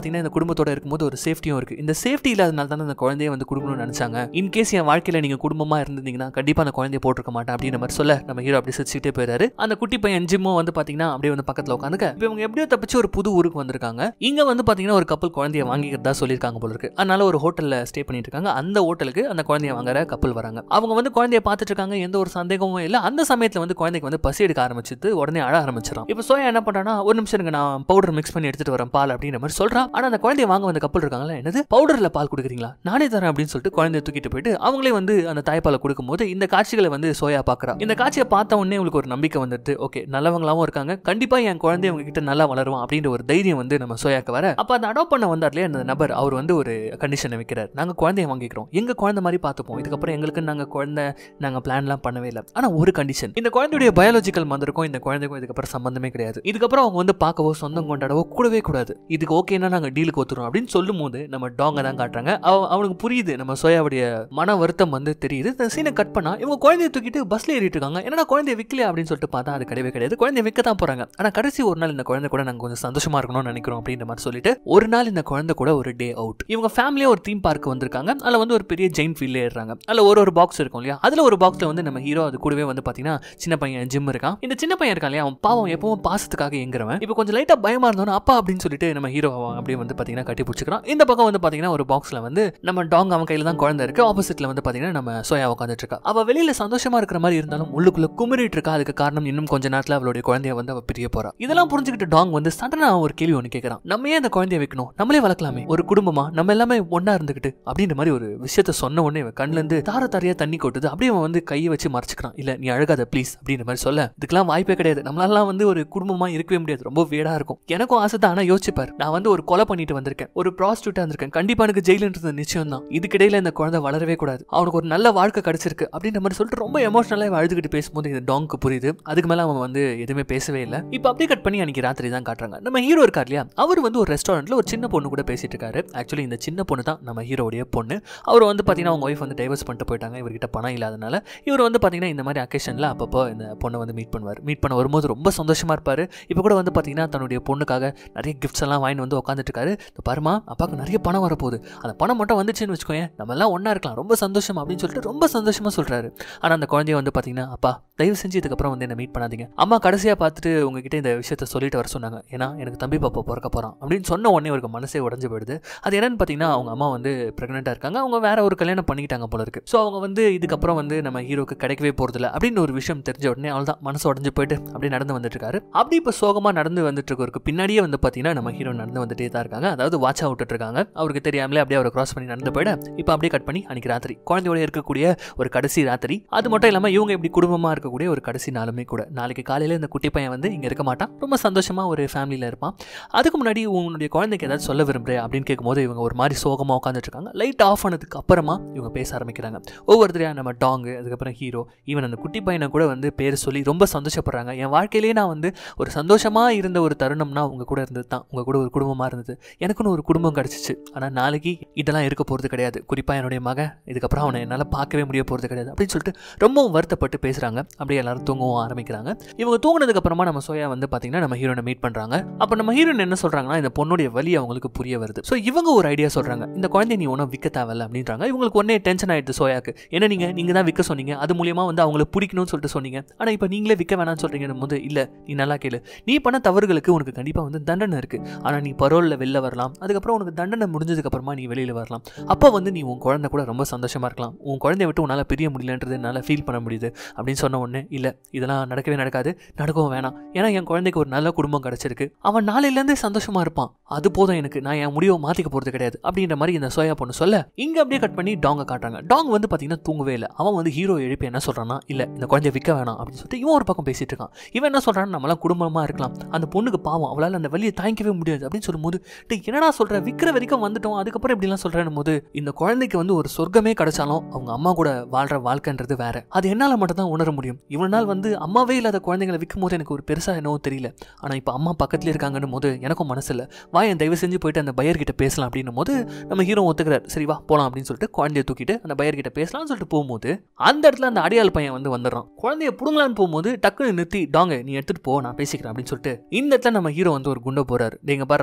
பாத்தீங்கன்னா இந்த குடும்பத்தோட இருக்கும்போது ஒரு சேஃப்டியும் இருக்கு இந்த சேஃப்டி இல்லாதனால தானே அந்த குழந்தைய வந்து கொடுக்கணும்னு நினைச்சாங்க இன் கேஸ் என் வாழ்க்கையில நீங்க குடும்பமா இருந்தீங்கன்னா கண்டிப்பா அந்த குழந்தைய போட்டிருக்க மாட்டேன் அப்படின்ற மாதிரி சொல்ல நம்ம ஹீரோ அப்படி சிரிச்சுட்டே போயிறாரு அந்த குட்டி பையன் ஜிம்மும் வந்து பாத்தீங்கன்னா அப்படியே வந்து பக்கத்துல உட்காந்துக்க இப்போ இவங்க எப்படியோ தப்பிச்சு ஒரு புது ஊருக்கு வந்திருக்காங்க இங்க வந்து பாத்தீங்கன்னா ஒரு கப்பல் குழந்தைய வாங்கிக்கிறதா சொல்லியிருக்காங்க போல இருக்கு அதனால ஒரு ஹோட்டல்ல ஸ்டே பண்ணிட்டு இருக்காங்க அந்த ஹோட்டலுக்கு அந்த குழந்தைய வாங்குற கப்பல் வராங்க அவங்க வந்து குழந்தைய பார்த்துட்டு இருக்காங்க எந்த ஒரு சந்தேகமும் இல்லை அந்த சமயத்துல வந்து குழந்தைக்கு வந்து பசி எடுக்க ஆரம்பிச்சிட்டு உடனே அழ ஆரம்பிச்சிடும் இப்போ சோயா என்ன பண்றானா ஒரு நிமிஷம் இருங்க நான் பவுடர் மிக்ஸ் பண்ணி எடுத்துட்டு வரேன் பால் அப்படின்ற மாதிரி சொல்றான் ஆனா அந்த குழந்தைய வாங்க வந்த கப்பல் இருக்காங்களா என்னது பவுடர்ல பால் கொடுக்குறீங்களா நானே தரேன் அப்படின்னு சொல்லிட்டு குழந்தைய தூக்கிட்டு போயிட்டு அவங்களே வந்து அந்த தாய்ப்பாலை கொடுக்கும்போது இந்த காட்சிகளை வந்து சோயா பாக்குறா இந்த காட்சியை பார்த்த உடனே உங்களுக்கு ஒரு நம்பிக்கை வந்துட்டு ஓகே நல்லவங்களாவும் இருக்காங்க கண்டிப்பா என் குழந்தை உங்க கிட்ட நல்லா வளருவான் அப்படின்ற ஒரு தைரியம் வந்து நம்ம சோயாக்கு வர அப்ப அந்த அடாப்ட் பண்ண வந்தார் இல்லையா அந்த நபர் அவர் வந்து ஒரு கண்டிஷனை வைக்கிறார் நாங்க குழந்தைய வாங்கிக்கிறோம் எங்க குழந்தை மாதிரி பார்த்துப்போம் இதுக்கப்புறம் எங்களுக்கு நாங்க குழந்தை நாங்க பிளான்லாம் பண்ணவே இல்லை ஆனா ஒரு கண்டிஷன் இந்த குழந்தையுடைய பயாலஜிக்கல் மந்திருக்கும் இந்த குழந்தைக்கும் இதுக்கப்புறம் சம்பந்தமே கிடையாது இதுக்கப்புறம் அவங்க வந்து பார்க்கவோ சொந்தம் கொண்டாடவோ கூடவே கூடாது இதுக்கு ஓகேனா நாங்க டீலுக்கு ஒத்துறோம் அப்படின்னு சொல்லும் போது நம்ம டாங்க தான் காட்டுறாங்க அவ- அவனுக்கு புரியுது நம்ம சோயாவுடைய மன வருத்தம் வந்து தெரியுது இந்த சீனை கட் பண்ணா இவங்க குழந்தைய தூக்கிட்டு பஸ்ல ஏறிட்டு இருக்காங்க என்னடா குழந்தைய விற்கலையா அப்படின்னு சொல்லிட்டு பார்த்தா அது கிடையவே கிடையாது குழந்தைய விற்க தான் போறாங்க ஆனா கடைசி ஒரு நாள் இந்த குழந்தை கூட நாங்க கொஞ்சம் சந்தோஷமா இருக்கணும்னு நினைக்கிறோம் அப்படின்ற மாதிரி சொல்லிட்டு ஒரு நாள் இந்த குழந்தை கூட ஒரு டே அவுட் இவங்க ஃபேமிலியா ஒரு தீம் பார்க் வந்திருக்காங்க அதுல வந்து ஒரு பெரிய ஜெயின் ஃபீல்ட்ல ஏறுறாங்க அதுல ஒரு ஒரு பாக்ஸ் இருக்கும் இல்லையா அதுல ஒரு பாக்ஸ்ல வந்து நம்ம ஹீரோ அது கூடவே வந்து பாத்தீங்கன்னா சின்ன பையன் ஜிம் இருக்கான் இந்த சின்ன பையன் இருக்கான் இல்லையா அவன் பாவம் எப்பவும் பாசத்துக்காக எங்கிறவன் இப்போ கொஞ்சம் லைட்டா பயமா இருந்தோன்னா அப்பா அப்படின்னு சொல்லிட்டு நம்ம ஹீரோ அவன் அப்படியே வந்து பாத்தீங்கன்னா கட்டி பிடிச்சிக்கிறான் இந்த பக்கம் வந்து பாத்தீங்கன்னா ஒரு பாக்ஸ்ல வந்து நம்ம டாங் அவன் கையில தான் குழந்தை இருக்கு ஆப்போசிட்ல வந்து பாத்தீங்கன்னா நம்ம சோயா உட்காந்துட்டு இருக்கா அவ வெளியில சந்தோஷமா இருக்கிற மாதிரி இருந்தாலும் உள்ளுக்குள்ள குமரிட்டு இருக்கா அதுக்கு காரணம் இன்னும் கொஞ்ச நேரத்துல அவளுடைய குழந்தைய வந்து அவ பிரிய போறா இதெல்லாம் புரிஞ்சுக்கிட்டு டாங் வந்து சடனா ஒரு கேள்வி ஒன்று கேட்கறான் நம்ம ஏன் அந்த குழந்தைய வைக்கணும் நம்மளே வளர்க்கலாமே ஒரு குடும்பமா நம்ம எல்லாமே ஒண்ணா இருந்துகிட்டு அப்படின்ற மாதிரி ஒரு விஷயத்த சொன்ன உடனே இவன் கண்ணுல இருந்து தார தாரையா தண்ணி கொட்டுது அப்படியே அவன் வந்து கையை வச்சு மறைச்சிக்கிறான் இல்ல நீ அழகாத ப்ளீஸ் அப்படின்ற மாதிரி சொல்ல இதுக்கெல்லாம் வாய்ப்பே கிடையாது நம்மளாலாம் வந்து ஒரு குடும்பமா இருக்கவே முடியாது ரொம்ப வேடா இருக்கும் எனக்கும் ஆசை தான் ஆனா யோசிச்சுப்பார் நான் வந்து ஒரு கொலை பண்ணிட்டு வந்திருக்கேன் ஒரு ப்ராஸ்டியூட்டா இருந்திருக்கேன் கண்டிப்பா எனக்கு ஜெயிலுன்றது நிச்சயம் தான் இதுக்கிடையில இந்த குழந்தை வளரவே கூடாது அவனுக்கு ஒரு நல்ல வாழ்க்கை கிடைச்சிருக்கு அப்படின்ற மாதிரி சொல்லிட்டு ரொம்ப எமோஷனலாக அழுதுகிட்டு பேசும்போது இந்த டாங்க்கு புரியுது அதுக்கு மேல அவன் வந்து எதுவுமே பேசவே இல்லை இப்போ அப்படியே கட் பண்ணி அன்னைக்கு ராத்திரி தான் காட்டுறாங்க நம்ம ஹீரோ இருக்கார் இல்லையா அவர் வந்து ஒரு ரெஸ்டாரண்ட்ல ஒரு சின்ன பொண்ணு கூட பேசிட்டு இருக்காரு ஆக்சுவலி இந்த சின்ன பொண்ணு தான் நம்ம ஹீரோடைய பொண்ணு அவர் வந்து பார்த்தீங்கன்னா அவங்க ஒய்ஃப் வந்து டைவர்ஸ் பண்ணிட்டு போயிட்டாங்க இவர்கிட்ட பணம் இல்லாதனால இவர் வந்து பார்த்தீங்கன்னா இந்த மாதிரி அக்கேஷனில் அப்பப்போ இந்த பொண்ணை வந்து மீட் பண்ணுவார் மீட் பண்ண வரும்போது ரொம்ப சந்தோஷமா இருப்பார் இப்போ கூட வந்து பார்த்தீங்கன்னா தன்னுடைய பொண்ணுக்காக நிறைய கிஃப்ட்ஸ் எல்லாம் வாங்கி வந்து உட்காந்துட்டு இருக்காரு இந்த பாருமா அப்பாவுக்கு நிறைய பணம் வரப்போகுது அந்த பணம் மட்டும் வந்துச்சுன்னு வச்சுக்கோயேன் நம்ம எல்லாம் ஒன்றா இருக்கலாம் ரொம்ப சந்தோஷம் அப்படின்னு சொல்லிட்டு ரொம்ப சந்தோஷமா சொல்றாரு ஆனால் அந்த குழந்தைய வந்து பார்த்தீங்கன்னா அப்பா தயவு செஞ்சு இதுக்கப்புறம் வந்து என்ன மீட் பண்ணாதீங்க அம்மா கடைசியாக பார்த்துட்டு உங்ககிட்ட இந்த விஷயத்த சொல்லிட்டு வர சொன்னாங்க ஏன்னா எனக்கு தம்பி பாப்பா பிறக்க போகிறான் அப்படின்னு சொன்ன உடனே அவருக்கு மனசே உடஞ்சு போயிடுது அது என்னன்னு பார்த்தீங்கன்னா அவங்க அம்மா வந்து ப்ரெக்னெண்ட்டாக இருக்காங்க அவங்க வேற ஒரு கல்யாணம் பண்ணிக்கிட்டாங்க போல இருக்கு ஸோ அவங்க வந்து இதுக்கப்புறம் வந்து நம்ம ஹீரோக்கு கிடைக்கவே போகிறதில்ல அப்படின்னு ஒரு விஷயம் தெரிஞ்ச உடனே அவள் தான் மனசு உடஞ்சு போயிட்டு அப்படியே நடந்து வந்துட்டு இருக்காரு அப்படி இப்போ சோகமாக நடந்து வந்துட்டு இருக்கவருக்கு பின்னாடியே வந்து பார்த்தீங்கன்னா நம்ம ஹீரோ நடந்து வந்துட்டே தான் இருக்காங்க அதாவது வாட்ச் விட்டுட்டு இருக்காங்க அவருக்கு தெரியாமலே அப்படியே அவரை கிராஸ் பண்ணி நடந்து போயிட இப்போ அப்படியே கட் பண்ணி அன்னைக்கு ராத்திரி குழந்தையோட இருக்கக்கூடிய ஒரு கடைசி ராத்திரி அது மட்டும் இல்லாமல் இவங்க இப்படி குடும்பமாக இருக்கக்கூடிய ஒரு கடைசி நாளுமே கூட நாளைக்கு காலையில் இந்த குட்டி பையன் வந்து இங்கே இருக்க மாட்டான் ரொம்ப சந்தோஷமாக ஒரு ஃபேமிலியில் இருப்பான் அதுக்கு முன்னாடி உன்னுடைய குழந்தைக்கு ஏதாவது சொல்ல விரும்புகிறேன் அப்படின்னு கேட்கும்போது இவங்க ஒரு மாதிரி சோகமாக உட்காந்துட்டு இருக்காங்க லைட் ஆஃப் ஆனதுக்கு அப்புறமா இவங்க பேச ஆரம்பிக்கிறாங்க ஒவ்வொருத்தரையா நம்ம டாங்கு அதுக்கப்புறம் ஹீரோ ஈவன் அந்த குட்டி பையனை கூட வந்து பேர் சொல்லி ரொம்ப சந்தோஷப்படுறாங்க என் வாழ்க்கையிலேயே நான் வந்து ஒரு சந்தோஷமாக இருந்த ஒரு தருணம்னா உங்கள் கூட இருந்தது தான் உங்கள் கூட ஒரு குடும்பமாக இருந்தது எனக்குன்னு ஒரு குடும்பம் கிடச்சிச்சு ஆனால் நாளைக்கு இதெல்லாம் இருக்க போகிறது கிடையாது குறிப்பாக என்னுடைய மகன் இதுக்கப்புறம் அவனை என்னால் பார்க்கவே முடிய போகிறது கிடையாது அப்படின்னு சொல்லிட்டு ரொம்பவும் வருத்தப்பட்டு பேசுகிறாங்க அப்படியே எல்லாரும் தூங்கவும் ஆரம்பிக்கிறாங்க இவங்க தூங்கினதுக்கு அப்புறமா நம்ம சோயா வந்து பார்த்தீங்கன்னா நம்ம ஹீரோனை மீட் பண்ணுறாங்க அப்போ நம்ம ஹீரோயின் என்ன சொல்கிறாங்கன்னா இந்த பொண்ணுடைய வலி அவங்களுக்கு புரிய வருது ஸோ இவங்க ஒரு ஐடியா சொல்கிறாங்க இந்த குழந்தை நீ ஒன்றும் விற்க தேவையில்ல அப்படின்றாங்க இவங்களுக்கு ஒன்னே டென்ஷன் ஆயிடுது சோயாக்கு என்ன நீங்கள் நீங்கள் தான் விற்க சொன்னீங்க அது மூலியமாக வந்து அவங்களை பிடிக்கணும்னு சொல்லிட்டு சொன்னீங்க ஆனால் இப்போ நீங்களே விற்க வேணாம்னு சொல்கிறீங்கன்னு போது இல்லை நீ நல்லா கேளு நீ பண்ண தவறுகளுக்கு உனக்கு கண்டிப்பாக வந்து தண்டனை இருக்குது ஆனால் நீ பரோலில் வெளில வரலாம் அதுக்கப்புறம் உனக்கு தண்டனை முடிஞ்சதுக்கு அப்புறமா நீ வெளியில் வரலாம் அப்போ வந்து நீ உன் குழந்தை கூட ரொம்ப சந்தோஷமாக இருக்கலாம் உன் குழந்தைய விட்டு உன்னால் பிரிய முடியலன்றது என்னால் ஃபீல் பண்ண முடியுது அப்படின்னு சொன்ன உடனே இல்லை இதெல்லாம் நடக்கவே நடக்காது நடக்கவும் வேணாம் ஏன்னா என் குழந்தைக்கு ஒரு நல்ல குடும்பம் கிடச்சிருக்கு அவன் நாளையிலேருந்தே சந்தோஷமாக இருப்பான் அது போதும் எனக்கு நான் என் முடிவை மாற்றிக்க போகிறது கிடையாது அப்படின்ற மாதிரி இந்த சோயா பொண்ணு சொல்ல இங்கே அப்படியே கட் பண்ணி டாங்கை காட்டுறாங்க டாங் வந்து பார்த்தீங்கன்னா தூங்கவே இல்லை அவன் வந்து ஹீரோ எழுப்பி என்ன சொல்கிறான்னா இல்லை இந்த குழந்தைய விற்க வேணாம் அப்படின்னு சொல்லிட்டு இவன் ஒரு பக்கம் பேசிட்டு இருக்கான் இவன் என்ன சொல்கிறான் நம்மளாம் குடும்பமாக இருக்கலாம் அந்த பொண்ணுக்கு பாவம் அவளால் அந்த வழியை தாங்கிக்கவே முடியாது அப்படின்னு சொல்லும்போது டேய் என்னடா சொல்ற விற்கிற வரைக்கும் வந்துட்டோம் அதுக்கப்புறம் இப்படிலாம் சொல்கிறேன் போது இந்த குழந்தைக்கு வந்து ஒரு சொர்க்கமே கிடைச்சாலும் அவங்க அம்மா கூட வாழ்ற வாழ்க்கைன்றது வேற அது என்னால் மட்டும் தான் உணர முடியும் இவ்வளவு நாள் வந்து அம்மாவே இல்லாத குழந்தைங்களை விற்கும் போது எனக்கு ஒரு பெருசாக என்னவோ தெரியல ஆனால் இப்போ அம்மா பக்கத்துல இருக்காங்கன்னு போது எனக்கும் மனசு இல்லை வா என் தயவு செஞ்சு போயிட்டு அந்த பையர் கிட்ட பேசலாம் அப்படின்னும் போது நம்ம ஹீரோ ஒத்துக்கிறார் சரி வா போலாம் அப்படின்னு சொல்லிட்டு குழந்தைய தூக்கிட்டு அந்த பையர் கிட்ட பேசலாம்னு சொல்லிட்டு போகும்போது அந்த இடத்துல அந்த அடியாள் பையன் வந்து வந்துடுறான் குழந்தைய புடுங்கலான்னு போகும்போது டக்குன்னு நிறுத்தி டாங்க நீ எடுத்துட்டு போ நான் பேசிக்கிறேன் அப்படின்னு சொல்லிட்டு இந்த இடத்துல நம்ம ஹீரோ வந்து ஒரு குண்டை போறாரு நீங்க பாரு நான் ஒரு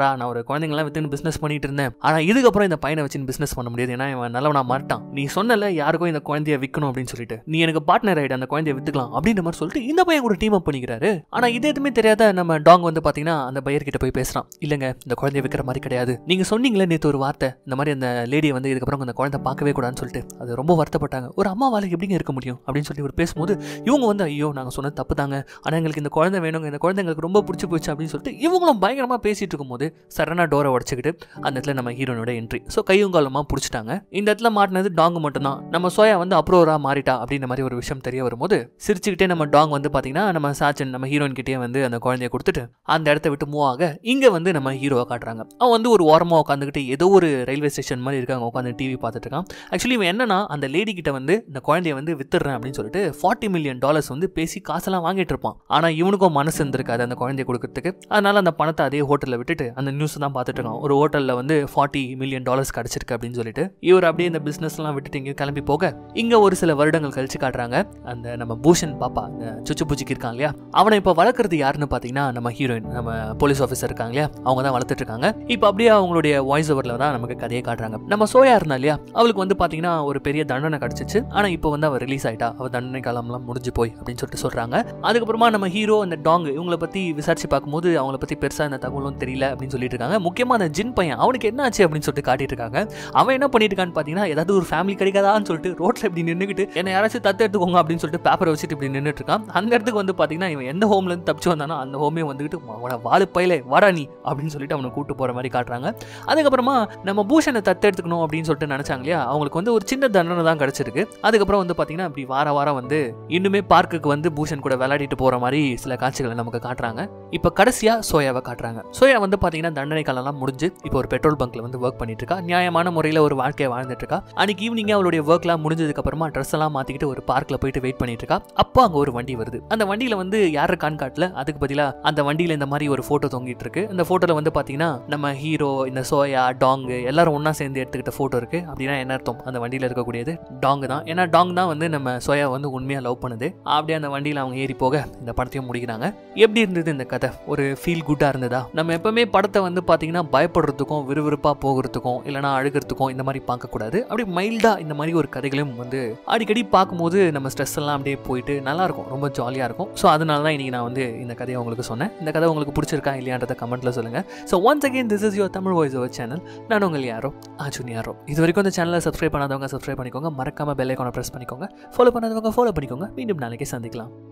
குழந்தைங்களாம் வித்து பிசினஸ் பண்ணிட்டு இருந்தேன் ஆனா இதுக்கப்புறம் இந்த பையனை வச்சு பிசினஸ் பண்ண முடியாது ஏன்னா இவன் நல்லவனா மாட்டான் நீ சொன்னல யாருக்கும் இந்த குழந்தைய விற்கணும் அப்படின்னு சொல்லிட்டு நீ எனக்கு பார்ட்னர் ஆயிடு அந்த குழந்தைய வித்துக்கலாம் அப்படின்ற மாதிரி சொல்லிட்டு இந்த பையன் கூட டீம் அப் பண்ணிக்கிறாரு ஆனா இது எதுவுமே தெரியாத நம்ம டாங் வந்து பாத்தீங்கன்னா அந்த பையர் கிட்ட போய் பேசுறான் இல்லங்க இந்த குழந்தைய விற்கிற மாதிரி கிடையாது நீங்க சொன்னீங்களே நேற்று ஒரு வார்த்தை இந்த மாதிரி அந்த லேடியை வந்து இதுக்கப்புறம் அந்த குழந்தை பார்க்கவே கூடாதுன்னு சொல்லிட்டு அது ரொம்ப வருத்தப்பட்டாங்க ஒரு அம்மாவால எப்படிங்க இருக்க முடியும் அப்படின்னு சொல்லி ஒரு பேசும்போது இவங்க வந்து ஐயோ நாங்கள் சொன்னது தப்பு தாங்க ஆனால் எங்களுக்கு இந்த குழந்தை வேணுங்க இந்த குழந்தை எங்களுக்கு ரொம்ப பிடிச்சி போச்சு அப்படின்னு சொல்லிட்டு இவங்களும் பயங்கரமாக பேசிட்டு இருக்கும்போது சரணா டோரை உடச்சிக்கிட்டு அந்த இடத்துல நம்ம ஹீரோனோட என்ட்ரி ஸோ கையும் காலமாக பிடிச்சிட்டாங்க இந்த இடத்துல மாட்டினது டாங் மட்டும்தான் நம்ம சோயா வந்து அப்ரோரா மாறிட்டா அப்படின்ற மாதிரி ஒரு விஷயம் தெரிய வரும்போது சிரிச்சுக்கிட்டே நம்ம டாங் வந்து பார்த்தீங்கன்னா நம்ம சாச்சன் நம்ம ஹீரோயின் கிட்டே வந்து அந்த குழந்தைய கொடுத்துட்டு அந்த இடத்த விட்டு மூவ் ஆக இங்கே வந்து நம்ம ஹீரோவை காட்டுறாங்க அவன் வந்து ஒரு ஓரமாக உட்காந்துக்கிட்டு ஏதோ ஒரு ரயில்வே ஸ்டேஷன் மாதிரி இருக்காங்க உட்காந்து டிவி பார்த்துட்டு இருக்கான் ஆக்சுவலி இவன் என்னன்னா அந்த லேடி கிட்ட வந்து இந்த குழந்தைய வந்து வித்துடுறேன் அப்படின்னு சொல்லிட்டு ஃபார்ட்டி மில்லியன் டாலர்ஸ் வந்து பேசி காசெல்லாம் வாங்கிட்டு இருப்பான் ஆனால் இவனுக்கும் மனசு இருந்திருக்காது அந்த குழந்தைய கொடுக்கறதுக்கு அதனால அந்த பணத்தை அதே ஹோட்டலில் விட்டுட்டு அந்த நியூஸ் தான் பார்த்துட்டு இருக்கான் ஒரு ஹோட்டலில் வந்து ஃபார்ட்டி மில்லியன் டாலர்ஸ் கிடச்சிருக்கு அப்படின்னு சொல்லிட்டு இவர் அப்படியே இந்த பிஸ்னஸ்லாம் விட்டுட்டு இங்கே கிளம்பி போக இங்கே ஒரு சில வருடங்கள் கழிச்சு காட்டுறாங்க அந்த நம்ம பூஷன் பாப்பா அந்த சுச்சு பூச்சிக்கு இருக்கான் இல்லையா அவனை இப்போ வளர்க்குறது யாருன்னு பார்த்தீங்கன்னா நம்ம ஹீரோயின் நம்ம போலீஸ் ஆஃபீஸர் இருக்காங்க இல்லையா அவங்க தான் வளர்த்துட்டு இருக்காங்க இப்போ அப்படியே அவங்களுடைய வாய்ஸ் ஓவரில் தான் நமக்கு கதையை காட்டுறாங்க நம்ம சோயா இருந்தா இல்லையா அவளுக்கு வந்து பார்த்தீங்கன்னா ஒரு பெரிய தண்டனை கிடச்சிச்சு ஆனால் இப்போ வந்து அவள் ரிலீஸ் ஆயிட்டா அவள் தண்டனை காலம்லாம் முடிஞ்சு போய் அப்படின்னு சொல்லிட்டு சொல்கிறாங்க அதுக்கப்புறமா நம்ம ஹீரோ அந்த டாங் இவங்கள பற்றி விசாரிச்சு பார்க்கும்போது அவங்கள பற்றி பெருசாக இந்த தகவலும் தெரியல அப்படின்னு சொல்லிட்டு இருக்காங்க முக்கியமாக அந்த ஜின் பையன் அவனுக்கு என்ன ஆச்சு அப்படின்னு சொல்லிட்டு காட்டிட்டு இருக்காங்க அவன் என்ன பண்ணிட்டு இருக்கான்னு பார்த்தீங்கன்னா ஏதாவது ஒரு ஃபேமிலி கிடைக்காதான்னு சொல்லிட்டு ரோட்டில் இப்படி நின்றுக்கிட்டு என்ன யாராச்சும் தத்து எடுத்துக்கோங்க அப்படின்னு சொல்லிட்டு பேப்பரை வச்சுட்டு இப்படி நின்றுட்டு இருக்கான் அந்த இடத்துக்கு வந்து பார்த்தீங்கன்னா இவன் எந்த ஹோம்லேருந்து தப்பிச்சு வந்தானோ அந்த ஹோமே வந்துக்கிட்டு அவனை வாழு பயிலே வாடா நீ அப்படின்னு சொல்லிட்டு அவனை கூட்டு போகிற மாதிரி காட்டுறாங்க அதுக்கப்புறமா நம்ம பூஷனை தத்து எடுத்துக்கணும் அப்படின்னு சொல்லிட்டு நினச்சாங்க இல்லையா அவங்களுக்கு வந்து ஒரு சின்ன தண்டனை தான் கிடச்சிருக்கு அதுக்கப்புறம் வந்து பார்த்தீங்கன்னா இப்படி வார வாரம் வந்து இன்னுமே பார்க்குக்கு வந்து பூஷன் கூட விளையாடிட்டு போகிற மாதிரி சில காட்சிகளை நமக்கு காட்டுறாங்க இப்போ கடைசியாக சோயாவை காட்டுறாங்க சோயா வந்து பார்த்தீங்கன்னா தண்டனை காலம்லாம் முடிஞ்சு இப்போ ஒரு பெட்ரோல் பங்க்ல வந்து ஒர்க் பண்ணிட்டு இருக்கா நியாயமான முறையில் ஒரு வாழ்க்கையை வாழ்ந்துட்டு இருக்கா அன்னைக்கு ஈவினிங்கே அவளுடைய ஒர்க்லாம் முடிஞ்சதுக்கு அப்புறமா ட்ரெஸ் எல்லாம் மாற்றிக்கிட்டு ஒரு பார்க்கில் போயிட்டு வெயிட் பண்ணிட்டு இருக்கா அப்போ அங்கே ஒரு வண்டி வருது அந்த வண்டியில் வந்து யார் இருக்கான்னு காட்டல அதுக்கு பதிலாக அந்த வண்டியில் இந்த மாதிரி ஒரு ஃபோட்டோ தொங்கிட்டு இருக்கு அந்த ஃபோட்டோவில் வந்து பார்த்தீங்கன்னா நம்ம ஹீரோ இந்த சோயா டாங்கு எல்லாரும் ஒன்றா சேர்ந்து எடுத்துக்கிட்ட ஃபோட்டோ இருக்கு அப்படின்னா என்ன அர்த்தம் அந்த வண்டியில் இருக்கக்கூடியது டாங் தான் ஏன்னா டாங் தான் வந்து நம்ம சோயா வந்து உண்மையாக லவ் பண்ணுது அப்படியே அந்த வண்டியில் அவங்க ஏறி போக இந்த படத்தையும் முடிக்கிறாங்க எப்படி இருந்தது இந்த கதை ஒரு ஃபீல் குட்டாக இருந்ததா நம்ம எப்பவுமே படத்தை வந்து பார்த்தீங்கன்னா பயப்படுறதுக்கும் விறுவிறுப்பாக போகிறதுக்கும் இல்லைனா அழுகிறதுக்கும் இந்த மாதிரி பார்க்கக்கூடாது அப்படி மைல்டாக இந்த மாதிரி ஒரு கதைகளையும் வந்து அடிக்கடி பார்க்கும்போது நம்ம ஸ்ட்ரெஸ் எல்லாம் அப்படியே போயிட்டு நல்லா இருக்கும் ரொம்ப ஜாலியாக இருக்கும் ஸோ அதனால தான் இன்றைக்கி நான் வந்து இந்த கதையை உங்களுக்கு சொன்னேன் இந்த கதை உங்களுக்கு பிடிச்சிருக்கா இல்லையான்றத கமெண்ட்டில் சொல்லுங்கள் so once again this is your Tamil voice over channel நான் உங்கள் யாரோ ஆச்சுன் யாரோ இது வரைக்கும் இந்த சேனலை சப்ஸ்கிரைப் பண்ணாதவங்க சப்ஸ்கிரைப் பண்ணிக்கோங்க மறக்காமல் பெல் ஐக்கானை ப்ரெஸ் பண்ணிக்கோங்க ஃபாலோ பண்ணாதவங்க ஃபாலோ பண்ணிக்கோங்க மீண்டும் நாளைக்கே சந்திக்கலாம்